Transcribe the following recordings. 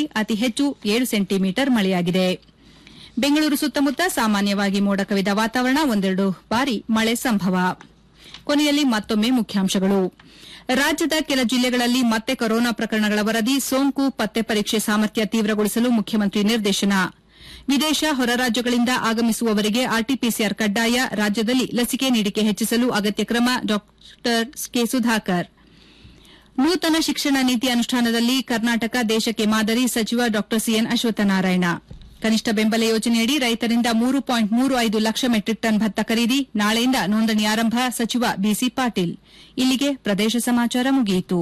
ಅತಿ ಹೆಚ್ಚು ಏಳು ಸೆಂಟಿಮೀಟರ್ ಮಳೆಯಾಗಿದೆ ಬೆಂಗಳೂರು ಸುತ್ತಮುತ್ತ ಸಾಮಾನ್ಯವಾಗಿ ಮೋಡ ಕವಿದ ವಾತಾವರಣ ಒಂದೆರಡು ಬಾರಿ ಮಳೆ ಸಂಭವ ಕೊನೆಯಲ್ಲಿ ಮತ್ತೊಮ್ಮೆ ಮುಖ್ಯಾಂಶಗಳು ರಾಜ್ಯದ ಕೆಲ ಜಿಲ್ಲೆಗಳಲ್ಲಿ ಮತ್ತೆ ಕೊರೋನಾ ಪ್ರಕರಣಗಳ ವರದಿ ಸೋಂಕು ಪತ್ತೆ ಪರೀಕ್ಷೆ ಸಾಮರ್ಥ್ಯ ತೀವ್ರಗೊಳಿಸಲು ಮುಖ್ಯಮಂತ್ರಿ ನಿರ್ದೇಶನ ವಿದೇಶ ಹೊರ ರಾಜ್ಯಗಳಿಂದ ಆಗಮಿಸುವವರಿಗೆ ಆರ್ಟಿಪಿಸಿಆರ್ ಕಡ್ಡಾಯ ರಾಜ್ಯದಲ್ಲಿ ಲಸಿಕೆ ನೀಡಿಕೆ ಹೆಚ್ಚಿಸಲು ಅಗತ್ಯ ಕ್ರಮ ಡಾ ಕೆ ಸುಧಾಕರ್ ನೂತನ ಶಿಕ್ಷಣ ನೀತಿ ಅನುಷ್ಠಾನದಲ್ಲಿ ಕರ್ನಾಟಕ ದೇಶಕ್ಕೆ ಮಾದರಿ ಸಚಿವ ಡಾ ಸಿಎನ್ ಅಶ್ವತ್ಥನಾರಾಯಣ ಕನಿಷ್ಠ ಬೆಂಬಲ ಯೋಜನೆಯಡಿ ರೈತರಿಂದ ಮೂರು ಪಾಯಿಂಟ್ ಮೂರು ಐದು ಲಕ್ಷ ಮೆಟ್ರಿಕ್ ಟನ್ ಭತ್ತ ಖರೀದಿ ನಾಳೆಯಿಂದ ನೋಂದಣಿ ಆರಂಭ ಸಚಿವ ಬಿಸಿ ಪಾಟೀಲ್ ಇಲ್ಲಿಗೆ ಪ್ರದೇಶ ಸಮಾಚಾರ ಮುಗಿಯಿತು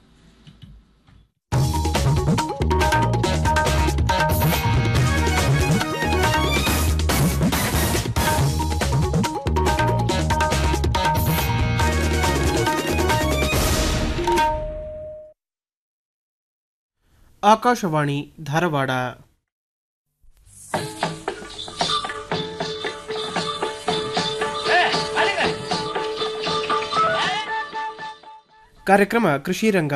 ಆಕಾಶವಾಣಿ ಧಾರವಾಡ ಕಾರ್ಯಕ್ರಮ ಕೃಷಿ ರಂಗ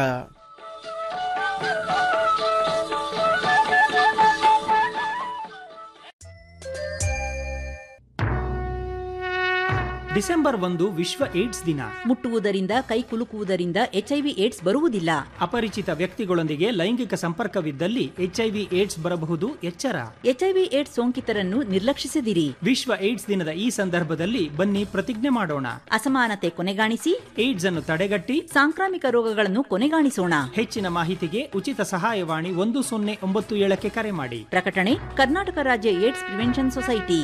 ಡಿಸೆಂಬರ್ ಒಂದು ವಿಶ್ವ ಏಡ್ಸ್ ದಿನ ಮುಟ್ಟುವುದರಿಂದ ಕೈ ಕುಲುಕುವುದರಿಂದ ಎಚ್ಐವಿ ಏಡ್ಸ್ ಬರುವುದಿಲ್ಲ ಅಪರಿಚಿತ ವ್ಯಕ್ತಿಗಳೊಂದಿಗೆ ಲೈಂಗಿಕ ಸಂಪರ್ಕವಿದ್ದಲ್ಲಿ ಎಚ್ಐವಿ ಏಡ್ಸ್ ಬರಬಹುದು ಎಚ್ಚರ ಎಚ್ಐವಿ ಏಡ್ಸ್ ಸೋಂಕಿತರನ್ನು ನಿರ್ಲಕ್ಷಿಸದಿರಿ ವಿಶ್ವ ಏಡ್ಸ್ ದಿನದ ಈ ಸಂದರ್ಭದಲ್ಲಿ ಬನ್ನಿ ಪ್ರತಿಜ್ಞೆ ಮಾಡೋಣ ಅಸಮಾನತೆ ಕೊನೆಗಾಣಿಸಿ ಏಡ್ಸ್ ಅನ್ನು ತಡೆಗಟ್ಟಿ ಸಾಂಕ್ರಾಮಿಕ ರೋಗಗಳನ್ನು ಕೊನೆಗಾಣಿಸೋಣ ಹೆಚ್ಚಿನ ಮಾಹಿತಿಗೆ ಉಚಿತ ಸಹಾಯವಾಣಿ ಒಂದು ಸೊನ್ನೆ ಒಂಬತ್ತು ಏಳಕ್ಕೆ ಕರೆ ಮಾಡಿ ಪ್ರಕಟಣೆ ಕರ್ನಾಟಕ ರಾಜ್ಯ ಏಡ್ಸ್ ಪ್ರಿವೆನ್ಷನ್ ಸೊಸೈಟಿ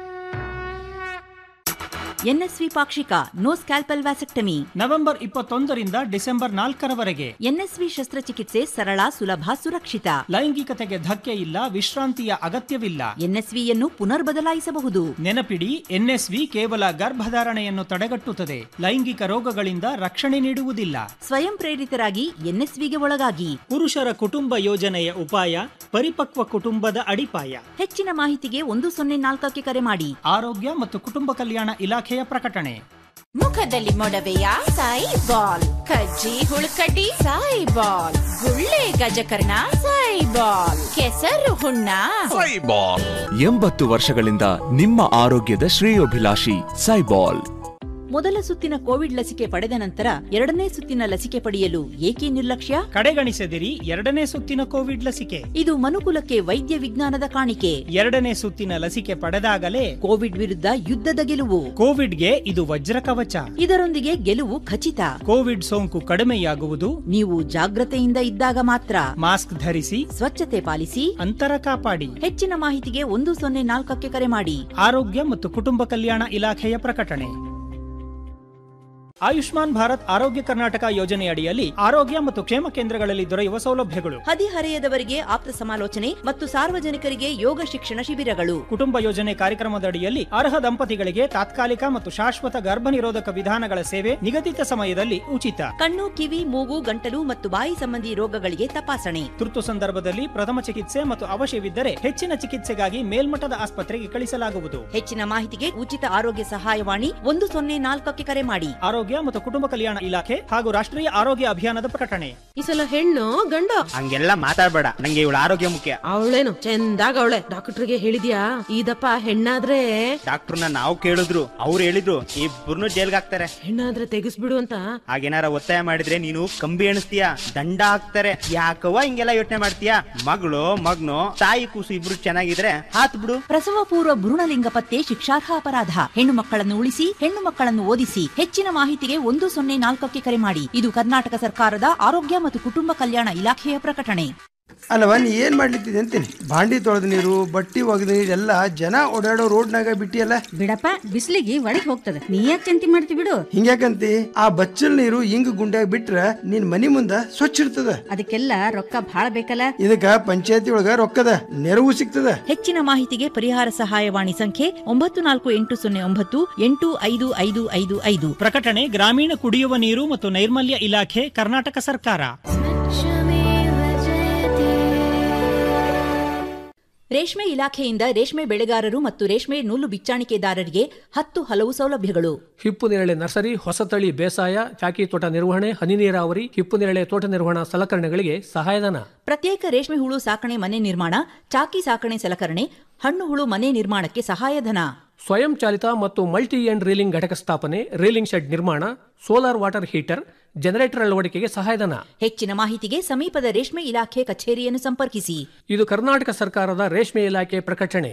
ಎನ್ಎಸ್ವಿ ಪಾಕ್ಷಿಕ ನೋ ಸ್ಕ್ಯಾಲ್ಪಲ್ ವ್ಯಾಸೆಕ್ಟಮಿ ನವೆಂಬರ್ ಇಪ್ಪತ್ತೊಂದರಿಂದ ಡಿಸೆಂಬರ್ ನಾಲ್ಕರವರೆಗೆ ಎನ್ಎಸ್ವಿ ಶಸ್ತ್ರಚಿಕಿತ್ಸೆ ಸರಳ ಸುಲಭ ಸುರಕ್ಷಿತ ಲೈಂಗಿಕತೆಗೆ ಧಕ್ಕೆ ಇಲ್ಲ ವಿಶ್ರಾಂತಿಯ ಅಗತ್ಯವಿಲ್ಲ ಎನ್ಎಸ್ವಿಯನ್ನು ಪುನರ್ ಬದಲಾಯಿಸಬಹುದು ನೆನಪಿಡಿ ಎನ್ಎಸ್ವಿ ಕೇವಲ ಗರ್ಭಧಾರಣೆಯನ್ನು ತಡೆಗಟ್ಟುತ್ತದೆ ಲೈಂಗಿಕ ರೋಗಗಳಿಂದ ರಕ್ಷಣೆ ನೀಡುವುದಿಲ್ಲ ಸ್ವಯಂ ಪ್ರೇರಿತರಾಗಿ ಎನ್ಎಸ್ವಿಗೆ ಒಳಗಾಗಿ ಪುರುಷರ ಕುಟುಂಬ ಯೋಜನೆಯ ಉಪಾಯ ಪರಿಪಕ್ವ ಕುಟುಂಬದ ಅಡಿಪಾಯ ಹೆಚ್ಚಿನ ಮಾಹಿತಿಗೆ ಒಂದು ಸೊನ್ನೆ ನಾಲ್ಕಕ್ಕೆ ಕರೆ ಮಾಡಿ ಆರೋಗ್ಯ ಮತ್ತು ಕುಟುಂಬ ಕಲ್ಯಾಣ ಇಲಾಖೆಯ ಪ್ರಕಟಣೆ ಮುಖದಲ್ಲಿ ಮೊಡವೆಯ ಸಾಯಿ ಬಾಲ್ ಕಜ್ಜಿ ಹುಳುಕಡ್ಡಿ ಸಾಯಿ ಬಾಲ್ ಗುಳ್ಳೆ ಗಜಕರ್ಣ ಸಾಯಿ ಬಾಲ್ ಕೆಸರು ಹುಣ್ಣ ಎಂಬತ್ತು ವರ್ಷಗಳಿಂದ ನಿಮ್ಮ ಆರೋಗ್ಯದ ಶ್ರೇಯೋಭಿಲಾಷಿ ಸೈಬಾಲ್ ಮೊದಲ ಸುತ್ತಿನ ಕೋವಿಡ್ ಲಸಿಕೆ ಪಡೆದ ನಂತರ ಎರಡನೇ ಸುತ್ತಿನ ಲಸಿಕೆ ಪಡೆಯಲು ಏಕೆ ನಿರ್ಲಕ್ಷ್ಯ ಕಡೆಗಣಿಸದಿರಿ ಎರಡನೇ ಸುತ್ತಿನ ಕೋವಿಡ್ ಲಸಿಕೆ ಇದು ಮನುಕುಲಕ್ಕೆ ವೈದ್ಯ ವಿಜ್ಞಾನದ ಕಾಣಿಕೆ ಎರಡನೇ ಸುತ್ತಿನ ಲಸಿಕೆ ಪಡೆದಾಗಲೇ ಕೋವಿಡ್ ವಿರುದ್ಧ ಯುದ್ಧದ ಗೆಲುವು ಕೋವಿಡ್ಗೆ ಇದು ವಜ್ರ ಕವಚ ಇದರೊಂದಿಗೆ ಗೆಲುವು ಖಚಿತ ಕೋವಿಡ್ ಸೋಂಕು ಕಡಿಮೆಯಾಗುವುದು ನೀವು ಜಾಗ್ರತೆಯಿಂದ ಇದ್ದಾಗ ಮಾತ್ರ ಮಾಸ್ಕ್ ಧರಿಸಿ ಸ್ವಚ್ಛತೆ ಪಾಲಿಸಿ ಅಂತರ ಕಾಪಾಡಿ ಹೆಚ್ಚಿನ ಮಾಹಿತಿಗೆ ಒಂದು ಸೊನ್ನೆ ನಾಲ್ಕಕ್ಕೆ ಕರೆ ಮಾಡಿ ಆರೋಗ್ಯ ಮತ್ತು ಕುಟುಂಬ ಕಲ್ಯಾಣ ಇಲಾಖೆಯ ಪ್ರಕಟಣೆ ಆಯುಷ್ಮಾನ್ ಭಾರತ್ ಆರೋಗ್ಯ ಕರ್ನಾಟಕ ಯೋಜನೆಯಡಿಯಲ್ಲಿ ಆರೋಗ್ಯ ಮತ್ತು ಕ್ಷೇಮ ಕೇಂದ್ರಗಳಲ್ಲಿ ದೊರೆಯುವ ಸೌಲಭ್ಯಗಳು ಹದಿಹರೆಯದವರಿಗೆ ಆಪ್ತ ಸಮಾಲೋಚನೆ ಮತ್ತು ಸಾರ್ವಜನಿಕರಿಗೆ ಯೋಗ ಶಿಕ್ಷಣ ಶಿಬಿರಗಳು ಕುಟುಂಬ ಯೋಜನೆ ಕಾರ್ಯಕ್ರಮದಡಿಯಲ್ಲಿ ಅರ್ಹ ದಂಪತಿಗಳಿಗೆ ತಾತ್ಕಾಲಿಕ ಮತ್ತು ಶಾಶ್ವತ ಗರ್ಭ ನಿರೋಧಕ ವಿಧಾನಗಳ ಸೇವೆ ನಿಗದಿತ ಸಮಯದಲ್ಲಿ ಉಚಿತ ಕಣ್ಣು ಕಿವಿ ಮೂಗು ಗಂಟಲು ಮತ್ತು ಬಾಯಿ ಸಂಬಂಧಿ ರೋಗಗಳಿಗೆ ತಪಾಸಣೆ ತುರ್ತು ಸಂದರ್ಭದಲ್ಲಿ ಪ್ರಥಮ ಚಿಕಿತ್ಸೆ ಮತ್ತು ಅವಶ್ಯವಿದ್ದರೆ ಹೆಚ್ಚಿನ ಚಿಕಿತ್ಸೆಗಾಗಿ ಮೇಲ್ಮಟ್ಟದ ಆಸ್ಪತ್ರೆಗೆ ಕಳಿಸಲಾಗುವುದು ಹೆಚ್ಚಿನ ಮಾಹಿತಿಗೆ ಉಚಿತ ಆರೋಗ್ಯ ಸಹಾಯವಾಣಿ ಒಂದು ಸೊನ್ನೆ ನಾಲ್ಕಕ್ಕೆ ಕರೆ ಮಾಡಿ ಆರೋಗ್ಯ ಮತ್ತು ಕುಟುಂಬ ಕಲ್ಯಾಣ ಇಲಾಖೆ ಹಾಗೂ ರಾಷ್ಟ್ರೀಯ ಆರೋಗ್ಯ ಅಭಿಯಾನದ ಪ್ರಕಟಣೆ ಈ ಸಲ ಹೆಣ್ಣು ಗಂಡ ಹಂಗೆಲ್ಲ ಮಾತಾಡ್ಬೇಡ ನಂಗೆ ಇವಳ ಆರೋಗ್ಯ ಮುಖ್ಯ ಅವಳೇನು ಚಂದಾಗ ಅವಳೆ ಡಾಕ್ಟರ್ಗೆ ಹೇಳಿದ್ಯಾ ಇದಪ್ಪ ಹೆಣ್ಣಾದ್ರೆ ಡಾಕ್ಟರ್ನ ನಾವು ಕೇಳಿದ್ರು ಅವ್ರು ಹೇಳಿದ್ರು ಇಬ್ಬರನ್ನು ಜೈಲ್ಗೆ ಹಾಕ್ತಾರೆ ಹೆಣ್ಣಾದ್ರೆ ತೆಗಿಸ್ಬಿಡು ಅಂತ ಹಾಗೇನಾರ ಒತ್ತಾಯ ಮಾಡಿದ್ರೆ ನೀನು ಕಂಬಿ ಎಣಿಸ್ತೀಯ ದಂಡ ಹಾಕ್ತಾರೆ ಯಾಕವ್ವ ಹಿಂಗೆಲ್ಲ ಯೋಚನೆ ಮಾಡ್ತೀಯ ಮಗಳು ಮಗ್ನು ತಾಯಿ ಕೂಸು ಇಬ್ರು ಚೆನ್ನಾಗಿದ್ರೆ ಹಾತ್ ಬಿಡು ಪ್ರಸವ ಪೂರ್ವ ಭ್ರೂಣಲಿಂಗ ಪತ್ತೆ ಶಿಕ್ಷಾರ್ಹ ಅಪರಾಧ ಹೆಣ್ಣು ಮಕ್ಕಳನ್ನು ಉಳಿಸಿ ಹೆಣ್ಣು ಮಕ್ಕಳನ್ನು ಓದಿಸಿ ಹೆಚ್ಚಿನ ಮಾಹಿತಿಗೆ ಒಂದು ಸೊನ್ನೆ ನಾಲ್ಕಕ್ಕೆ ಕರೆ ಮಾಡಿ ಇದು ಕರ್ನಾಟಕ ಸರ್ಕಾರದ ಆರೋಗ್ಯ ಮತ್ತು ಕುಟುಂಬ ಕಲ್ಯಾಣ ಇಲಾಖೆಯ ಪ್ರಕಟಣೆ ಅಲ್ಲವ ನೀ ಏನ್ ಮಾಡ್ಲಿತ್ತಿದೆ ಅಂತೀನಿ ಬಾಂಡಿ ತೊಳೆದ ನೀರು ಬಟ್ಟಿ ಒಗೆದ ನೀರು ಎಲ್ಲ ಜನ ಓಡಾಡೋ ರೋಡ್ನಾಗ ಬಿಟ್ಟಿಯಲ್ಲ ಬಿಡಪ್ಪ ಬಿಸಿಲಿಗೆ ಒಳಗ್ ಹೋಗ್ತದ ನೀ ಯಾಕೆ ಚಿಂತೆ ಮಾಡ್ತಿ ಬಿಡು ಹಿಂಗ್ಯಾಕಂತಿ ಆ ಬಚ್ಚಲ್ ನೀರು ಹಿಂಗ್ ಗುಂಡ್ಯಾಗ ಬಿಟ್ರ ನಿನ್ ಮನಿ ಮುಂದ ಸ್ವಚ್ಛ ಇರ್ತದ ಅದಕ್ಕೆಲ್ಲ ರೊಕ್ಕ ಭಾಳ ಬೇಕಲ್ಲ ಇದಕ್ಕ ಪಂಚಾಯತಿ ಒಳಗ ರೊಕ್ಕದ ನೆರವು ಸಿಗ್ತದ ಹೆಚ್ಚಿನ ಮಾಹಿತಿಗೆ ಪರಿಹಾರ ಸಹಾಯವಾಣಿ ಸಂಖ್ಯೆ ಒಂಬತ್ತು ನಾಲ್ಕು ಎಂಟು ಸೊನ್ನೆ ಒಂಬತ್ತು ಎಂಟು ಐದು ಐದು ಐದು ಐದು ಪ್ರಕಟಣೆ ಗ್ರಾಮೀಣ ಕುಡಿಯುವ ನೀರು ಮತ್ತು ನೈರ್ಮಲ್ಯ ಇಲಾಖೆ ಕರ್ನಾಟಕ ಸರ್ಕಾರ ರೇಷ್ಮೆ ಇಲಾಖೆಯಿಂದ ರೇಷ್ಮೆ ಬೆಳೆಗಾರರು ಮತ್ತು ರೇಷ್ಮೆ ನೂಲು ಬಿಚ್ಚಾಣಿಕೆದಾರರಿಗೆ ಹತ್ತು ಹಲವು ಸೌಲಭ್ಯಗಳು ಹಿಪ್ಪು ನೇರಳೆ ನರ್ಸರಿ ಹೊಸತಳಿ ಬೇಸಾಯ ಚಾಕಿ ತೋಟ ನಿರ್ವಹಣೆ ಹನಿ ನೀರಾವರಿ ಹಿಪ್ಪು ನೇರಳೆ ತೋಟ ನಿರ್ವಹಣಾ ಸಲಕರಣೆಗಳಿಗೆ ಸಹಾಯಧನ ಪ್ರತ್ಯೇಕ ರೇಷ್ಮೆ ಹುಳು ಸಾಕಣೆ ಮನೆ ನಿರ್ಮಾಣ ಚಾಕಿ ಸಾಕಣೆ ಸಲಕರಣೆ ಹಣ್ಣು ಹುಳು ಮನೆ ನಿರ್ಮಾಣಕ್ಕೆ ಸಹಾಯಧನ ಸ್ವಯಂ ಚಾಲಿತ ಮತ್ತು ಮಲ್ಟಿ ಎಂಡ್ ರೀಲಿಂಗ್ ಘಟಕ ಸ್ಥಾಪನೆ ರೀಲಿಂಗ್ ಶೆಡ್ ನಿರ್ಮಾಣ ಸೋಲಾರ್ ವಾಟರ್ ಹೀಟರ್ ಜನರೇಟರ್ ಅಳವಡಿಕೆಗೆ ಸಹಾಯಧನ ಹೆಚ್ಚಿನ ಮಾಹಿತಿಗೆ ಸಮೀಪದ ರೇಷ್ಮೆ ಇಲಾಖೆ ಕಚೇರಿಯನ್ನು ಸಂಪರ್ಕಿಸಿ ಇದು ಕರ್ನಾಟಕ ಸರ್ಕಾರದ ರೇಷ್ಮೆ ಇಲಾಖೆ ಪ್ರಕಟಣೆ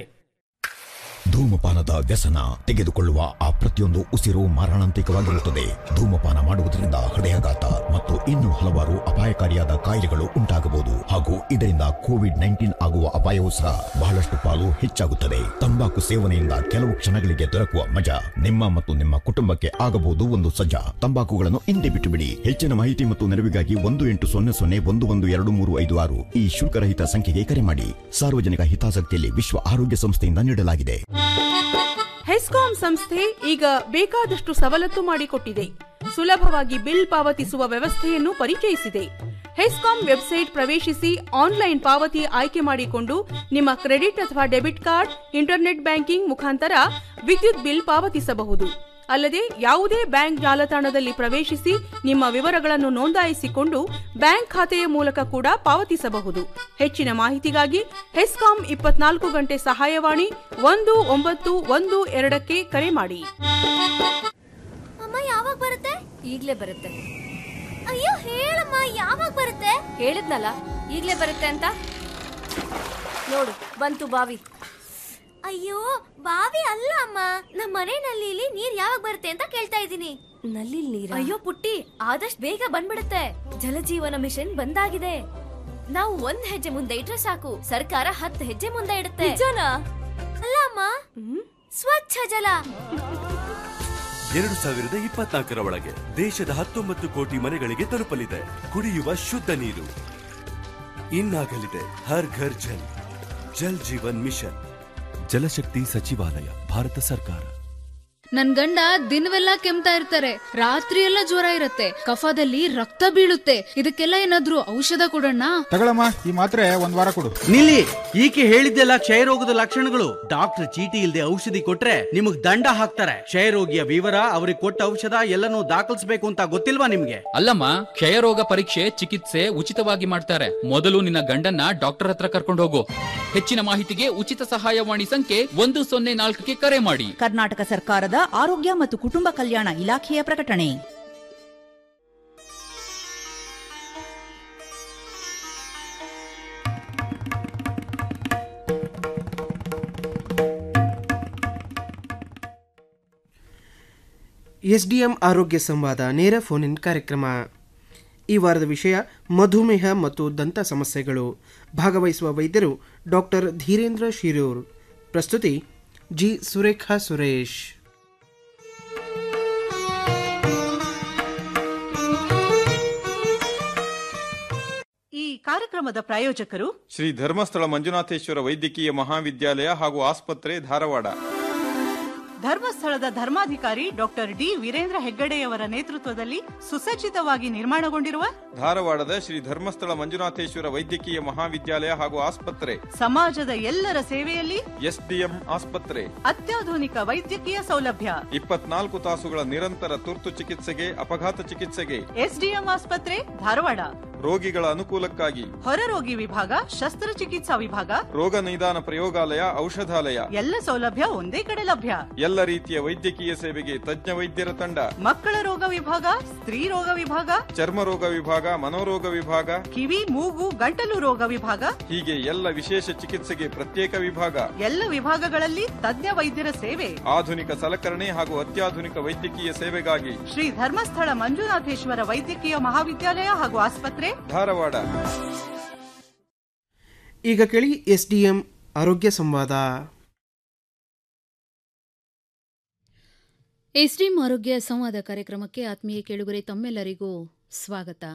ಧೂಮಪಾನದ ವ್ಯಸನ ತೆಗೆದುಕೊಳ್ಳುವ ಆ ಪ್ರತಿಯೊಂದು ಉಸಿರು ಮಾರಣಾಂತಿಕವಾಗಿರುತ್ತದೆ ಧೂಮಪಾನ ಮಾಡುವುದರಿಂದ ಹೃದಯಾಘಾತ ಮತ್ತು ಇನ್ನೂ ಹಲವಾರು ಅಪಾಯಕಾರಿಯಾದ ಕಾಯಿಲೆಗಳು ಉಂಟಾಗಬಹುದು ಹಾಗೂ ಇದರಿಂದ ಕೋವಿಡ್ ನೈನ್ಟೀನ್ ಆಗುವ ಅಪಾಯವೂ ಸಹ ಬಹಳಷ್ಟು ಪಾಲು ಹೆಚ್ಚಾಗುತ್ತದೆ ತಂಬಾಕು ಸೇವನೆಯಿಂದ ಕೆಲವು ಕ್ಷಣಗಳಿಗೆ ದೊರಕುವ ಮಜಾ ನಿಮ್ಮ ಮತ್ತು ನಿಮ್ಮ ಕುಟುಂಬಕ್ಕೆ ಆಗಬಹುದು ಒಂದು ಸಜ್ಜಾ ತಂಬಾಕುಗಳನ್ನು ಹಿಂದೆ ಬಿಟ್ಟು ಬಿಡಿ ಹೆಚ್ಚಿನ ಮಾಹಿತಿ ಮತ್ತು ನೆರವಿಗಾಗಿ ಒಂದು ಎಂಟು ಸೊನ್ನೆ ಸೊನ್ನೆ ಒಂದು ಒಂದು ಎರಡು ಮೂರು ಐದು ಆರು ಈ ಶುಲ್ಕರಹಿತ ಸಂಖ್ಯೆಗೆ ಕರೆ ಮಾಡಿ ಸಾರ್ವಜನಿಕ ಹಿತಾಸಕ್ತಿಯಲ್ಲಿ ವಿಶ್ವ ಆರೋಗ್ಯ ಸಂಸ್ಥೆಯಿಂದ ನೀಡಲಾಗಿದೆ ಹೆಸ್ಕಾಂ ಸಂಸ್ಥೆ ಈಗ ಬೇಕಾದಷ್ಟು ಸವಲತ್ತು ಮಾಡಿಕೊಟ್ಟಿದೆ ಸುಲಭವಾಗಿ ಬಿಲ್ ಪಾವತಿಸುವ ವ್ಯವಸ್ಥೆಯನ್ನು ಪರಿಚಯಿಸಿದೆ ಹೆಸ್ಕಾಂ ವೆಬ್ಸೈಟ್ ಪ್ರವೇಶಿಸಿ ಆನ್ಲೈನ್ ಪಾವತಿ ಆಯ್ಕೆ ಮಾಡಿಕೊಂಡು ನಿಮ್ಮ ಕ್ರೆಡಿಟ್ ಅಥವಾ ಡೆಬಿಟ್ ಕಾರ್ಡ್ ಇಂಟರ್ನೆಟ್ ಬ್ಯಾಂಕಿಂಗ್ ಮುಖಾಂತರ ವಿದ್ಯುತ್ ಬಿಲ್ ಪಾವತಿಸಬಹುದು ಅಲ್ಲದೆ ಯಾವುದೇ ಬ್ಯಾಂಕ್ ಜಾಲತಾಣದಲ್ಲಿ ಪ್ರವೇಶಿಸಿ ನಿಮ್ಮ ವಿವರಗಳನ್ನು ನೋಂದಾಯಿಸಿಕೊಂಡು ಬ್ಯಾಂಕ್ ಖಾತೆಯ ಮೂಲಕ ಕೂಡ ಪಾವತಿಸಬಹುದು ಹೆಚ್ಚಿನ ಮಾಹಿತಿಗಾಗಿ ಹೆಸ್ಕಾಂ ಇಪ್ಪತ್ನಾಲ್ಕು ಗಂಟೆ ಸಹಾಯವಾಣಿ ಒಂದು ಒಂಬತ್ತು ಒಂದು ಎರಡಕ್ಕೆ ಕರೆ ಮಾಡಿ ಅಮ್ಮ ಯಾವಾಗ ಬರುತ್ತೆ ಈಗ್ಲೇ ಬರುತ್ತೆ ಅಯ್ಯೋ ಹೇಳಮ್ಮ ಯಾವಾಗ ಬರುತ್ತೆ ಹೇಳಿದ್ನಲ್ಲ ಈಗ್ಲೇ ಬರುತ್ತೆ ಅಂತ ನೋಡು ಬಂತು ಬಾವಿ ಅಯ್ಯೋ ಬಾವಿ ಅಲ್ಲ ಅಮ್ಮ ನಮ್ಮ ಮನೆ ನಲ್ಲಿಲಿ ನೀರ್ ಯಾವಾಗ ಬರುತ್ತೆ ಅಂತ ಕೇಳ್ತಾ ಇದ್ದೀನಿ ನಲ್ಲಿ ನೀರ ಅಯ್ಯೋ ಪುಟ್ಟಿ ಆದಷ್ಟು ಬೇಗ ಬಂದ್ಬಿಡುತ್ತೆ ಜಲಜೀವನ ಮಿಷನ್ ಬಂದಾಗಿದೆ ನಾವು ಒಂದ್ ಹೆಜ್ಜೆ ಮುಂದೆ ಇಟ್ರೆ ಸಾಕು ಸರ್ಕಾರ ಹತ್ತು ಹೆಜ್ಜೆ ಮುಂದೆ ಇಡುತ್ತೆ ಅಲ್ಲ ಅಮ್ಮ ಸ್ವಚ್ಛ ಜಲ ಎರಡು ಸಾವಿರದ ಇಪ್ಪತ್ನಾಲ್ಕರ ಒಳಗೆ ದೇಶದ ಹತ್ತೊಂಬತ್ತು ಕೋಟಿ ಮನೆಗಳಿಗೆ ತಲುಪಲಿದೆ ಕುಡಿಯುವ ಶುದ್ಧ ನೀರು ಇನ್ನಾಗಲಿದೆ ಹರ್ ಘರ್ ಜಲ್ ಜಲ್ ಜೀವನ್ ಮಿಷನ್ ಜಲಶಕ್ತಿ ಸಚಿವಾಲಯ ಭಾರತ ಸರ್ಕಾರ ನನ್ ಗಂಡ ದಿನವೆಲ್ಲ ಕೆಮ್ತಾ ಇರ್ತಾರೆ ರಾತ್ರಿ ಎಲ್ಲ ಜ್ವರ ಇರತ್ತೆ ಕಫದಲ್ಲಿ ರಕ್ತ ಬೀಳುತ್ತೆ ಇದಕ್ಕೆಲ್ಲ ಏನಾದ್ರೂ ಔಷಧ ಕೊಡೋಣ ತಗೊಳಮ್ಮ ಈ ಮಾತ್ರೆ ಒಂದ್ ವಾರ ಕೊಡು ನಿಲ್ಲಿ ಈಕೆ ಹೇಳಿದ್ದೆಲ್ಲ ಕ್ಷಯರೋಗದ ಲಕ್ಷಣಗಳು ಡಾಕ್ಟರ್ ಚೀಟಿ ಇಲ್ಲದೆ ಔಷಧಿ ಕೊಟ್ರೆ ನಿಮಗ್ ದಂಡ ಹಾಕ್ತಾರೆ ಕ್ಷಯರೋಗಿಯ ವಿವರ ಅವ್ರಿಗೆ ಕೊಟ್ಟ ಔಷಧ ಎಲ್ಲನೂ ದಾಖಲಿಸಬೇಕು ಅಂತ ಗೊತ್ತಿಲ್ವಾ ನಿಮ್ಗೆ ಅಲ್ಲಮ್ಮ ಕ್ಷಯರೋಗ ಪರೀಕ್ಷೆ ಚಿಕಿತ್ಸೆ ಉಚಿತವಾಗಿ ಮಾಡ್ತಾರೆ ಮೊದಲು ನಿನ್ನ ಗಂಡನ್ನ ಡಾಕ್ಟರ್ ಹತ್ರ ಕರ್ಕೊಂಡು ಹೋಗು ಹೆಚ್ಚಿನ ಮಾಹಿತಿಗೆ ಉಚಿತ ಸಹಾಯವಾಣಿ ಸಂಖ್ಯೆ ಒಂದು ಸೊನ್ನೆ ನಾಲ್ಕಕ್ಕೆ ಕರೆ ಮಾಡಿ ಕರ್ನಾಟಕ ಸರ್ಕಾರದ ಆರೋಗ್ಯ ಮತ್ತು ಕುಟುಂಬ ಕಲ್ಯಾಣ ಇಲಾಖೆಯ ಪ್ರಕಟಣೆ ಎಸ್ಡಿಎಂ ಆರೋಗ್ಯ ಸಂವಾದ ನೇರ ಫೋನ್ ಇನ್ ಕಾರ್ಯಕ್ರಮ ಈ ವಾರದ ವಿಷಯ ಮಧುಮೇಹ ಮತ್ತು ದಂತ ಸಮಸ್ಯೆಗಳು ಭಾಗವಹಿಸುವ ವೈದ್ಯರು ಡಾಕ್ಟರ್ ಧೀರೇಂದ್ರ ಶಿರೂರ್ ಪ್ರಸ್ತುತಿ ಜಿ ಸುರೇಖಾ ಸುರೇಶ್ ಈ ಕಾರ್ಯಕ್ರಮದ ಪ್ರಾಯೋಜಕರು ಶ್ರೀ ಧರ್ಮಸ್ಥಳ ಮಂಜುನಾಥೇಶ್ವರ ವೈದ್ಯಕೀಯ ಮಹಾವಿದ್ಯಾಲಯ ಹಾಗೂ ಆಸ್ಪತ್ರೆ ಧಾರವಾಡ ಧರ್ಮಸ್ಥಳದ ಧರ್ಮಾಧಿಕಾರಿ ಡಾಕ್ಟರ್ ಡಿ ವೀರೇಂದ್ರ ಹೆಗ್ಗಡೆಯವರ ನೇತೃತ್ವದಲ್ಲಿ ಸುಸಜ್ಜಿತವಾಗಿ ನಿರ್ಮಾಣಗೊಂಡಿರುವ ಧಾರವಾಡದ ಶ್ರೀ ಧರ್ಮಸ್ಥಳ ಮಂಜುನಾಥೇಶ್ವರ ವೈದ್ಯಕೀಯ ಮಹಾವಿದ್ಯಾಲಯ ಹಾಗೂ ಆಸ್ಪತ್ರೆ ಸಮಾಜದ ಎಲ್ಲರ ಸೇವೆಯಲ್ಲಿ ಎಸ್ಡಿಎಂ ಆಸ್ಪತ್ರೆ ಅತ್ಯಾಧುನಿಕ ವೈದ್ಯಕೀಯ ಸೌಲಭ್ಯ ಇಪ್ಪತ್ನಾಲ್ಕು ತಾಸುಗಳ ನಿರಂತರ ತುರ್ತು ಚಿಕಿತ್ಸೆಗೆ ಅಪಘಾತ ಚಿಕಿತ್ಸೆಗೆ ಎಸ್ಡಿಎಂ ಆಸ್ಪತ್ರೆ ಧಾರವಾಡ ರೋಗಿಗಳ ಅನುಕೂಲಕ್ಕಾಗಿ ಹೊರರೋಗಿ ವಿಭಾಗ ಶಸ್ತ್ರಚಿಕಿತ್ಸಾ ವಿಭಾಗ ರೋಗ ನಿದಾನ ಪ್ರಯೋಗಾಲಯ ಔಷಧಾಲಯ ಎಲ್ಲ ಸೌಲಭ್ಯ ಒಂದೇ ಕಡೆ ಲಭ್ಯ ಎಲ್ಲ ರೀತಿಯ ವೈದ್ಯಕೀಯ ಸೇವೆಗೆ ತಜ್ಞ ವೈದ್ಯರ ತಂಡ ಮಕ್ಕಳ ರೋಗ ವಿಭಾಗ ಸ್ತ್ರೀ ರೋಗ ವಿಭಾಗ ಚರ್ಮ ರೋಗ ವಿಭಾಗ ಮನೋರೋಗ ವಿಭಾಗ ಕಿವಿ ಮೂಗು ಗಂಟಲು ರೋಗ ವಿಭಾಗ ಹೀಗೆ ಎಲ್ಲ ವಿಶೇಷ ಚಿಕಿತ್ಸೆಗೆ ಪ್ರತ್ಯೇಕ ವಿಭಾಗ ಎಲ್ಲ ವಿಭಾಗಗಳಲ್ಲಿ ತಜ್ಞ ವೈದ್ಯರ ಸೇವೆ ಆಧುನಿಕ ಸಲಕರಣೆ ಹಾಗೂ ಅತ್ಯಾಧುನಿಕ ವೈದ್ಯಕೀಯ ಸೇವೆಗಾಗಿ ಶ್ರೀ ಧರ್ಮಸ್ಥಳ ಮಂಜುನಾಥೇಶ್ವರ ವೈದ್ಯಕೀಯ ಮಹಾವಿದ್ಯಾಲಯ ಹಾಗೂ ಆಸ್ಪತ್ರೆ ಧಾರವಾಡ ಈಗ ಕೇಳಿ ಎಸ್ಡಿಎಂ ಆರೋಗ್ಯ ಸಂವಾದ ಎಸ್ಡಿಎಂ ಆರೋಗ್ಯ ಸಂವಾದ ಕಾರ್ಯಕ್ರಮಕ್ಕೆ ಆತ್ಮೀಯ ಕೇಳುಗರೆ ತಮ್ಮೆಲ್ಲರಿಗೂ ಸ್ವಾಗತ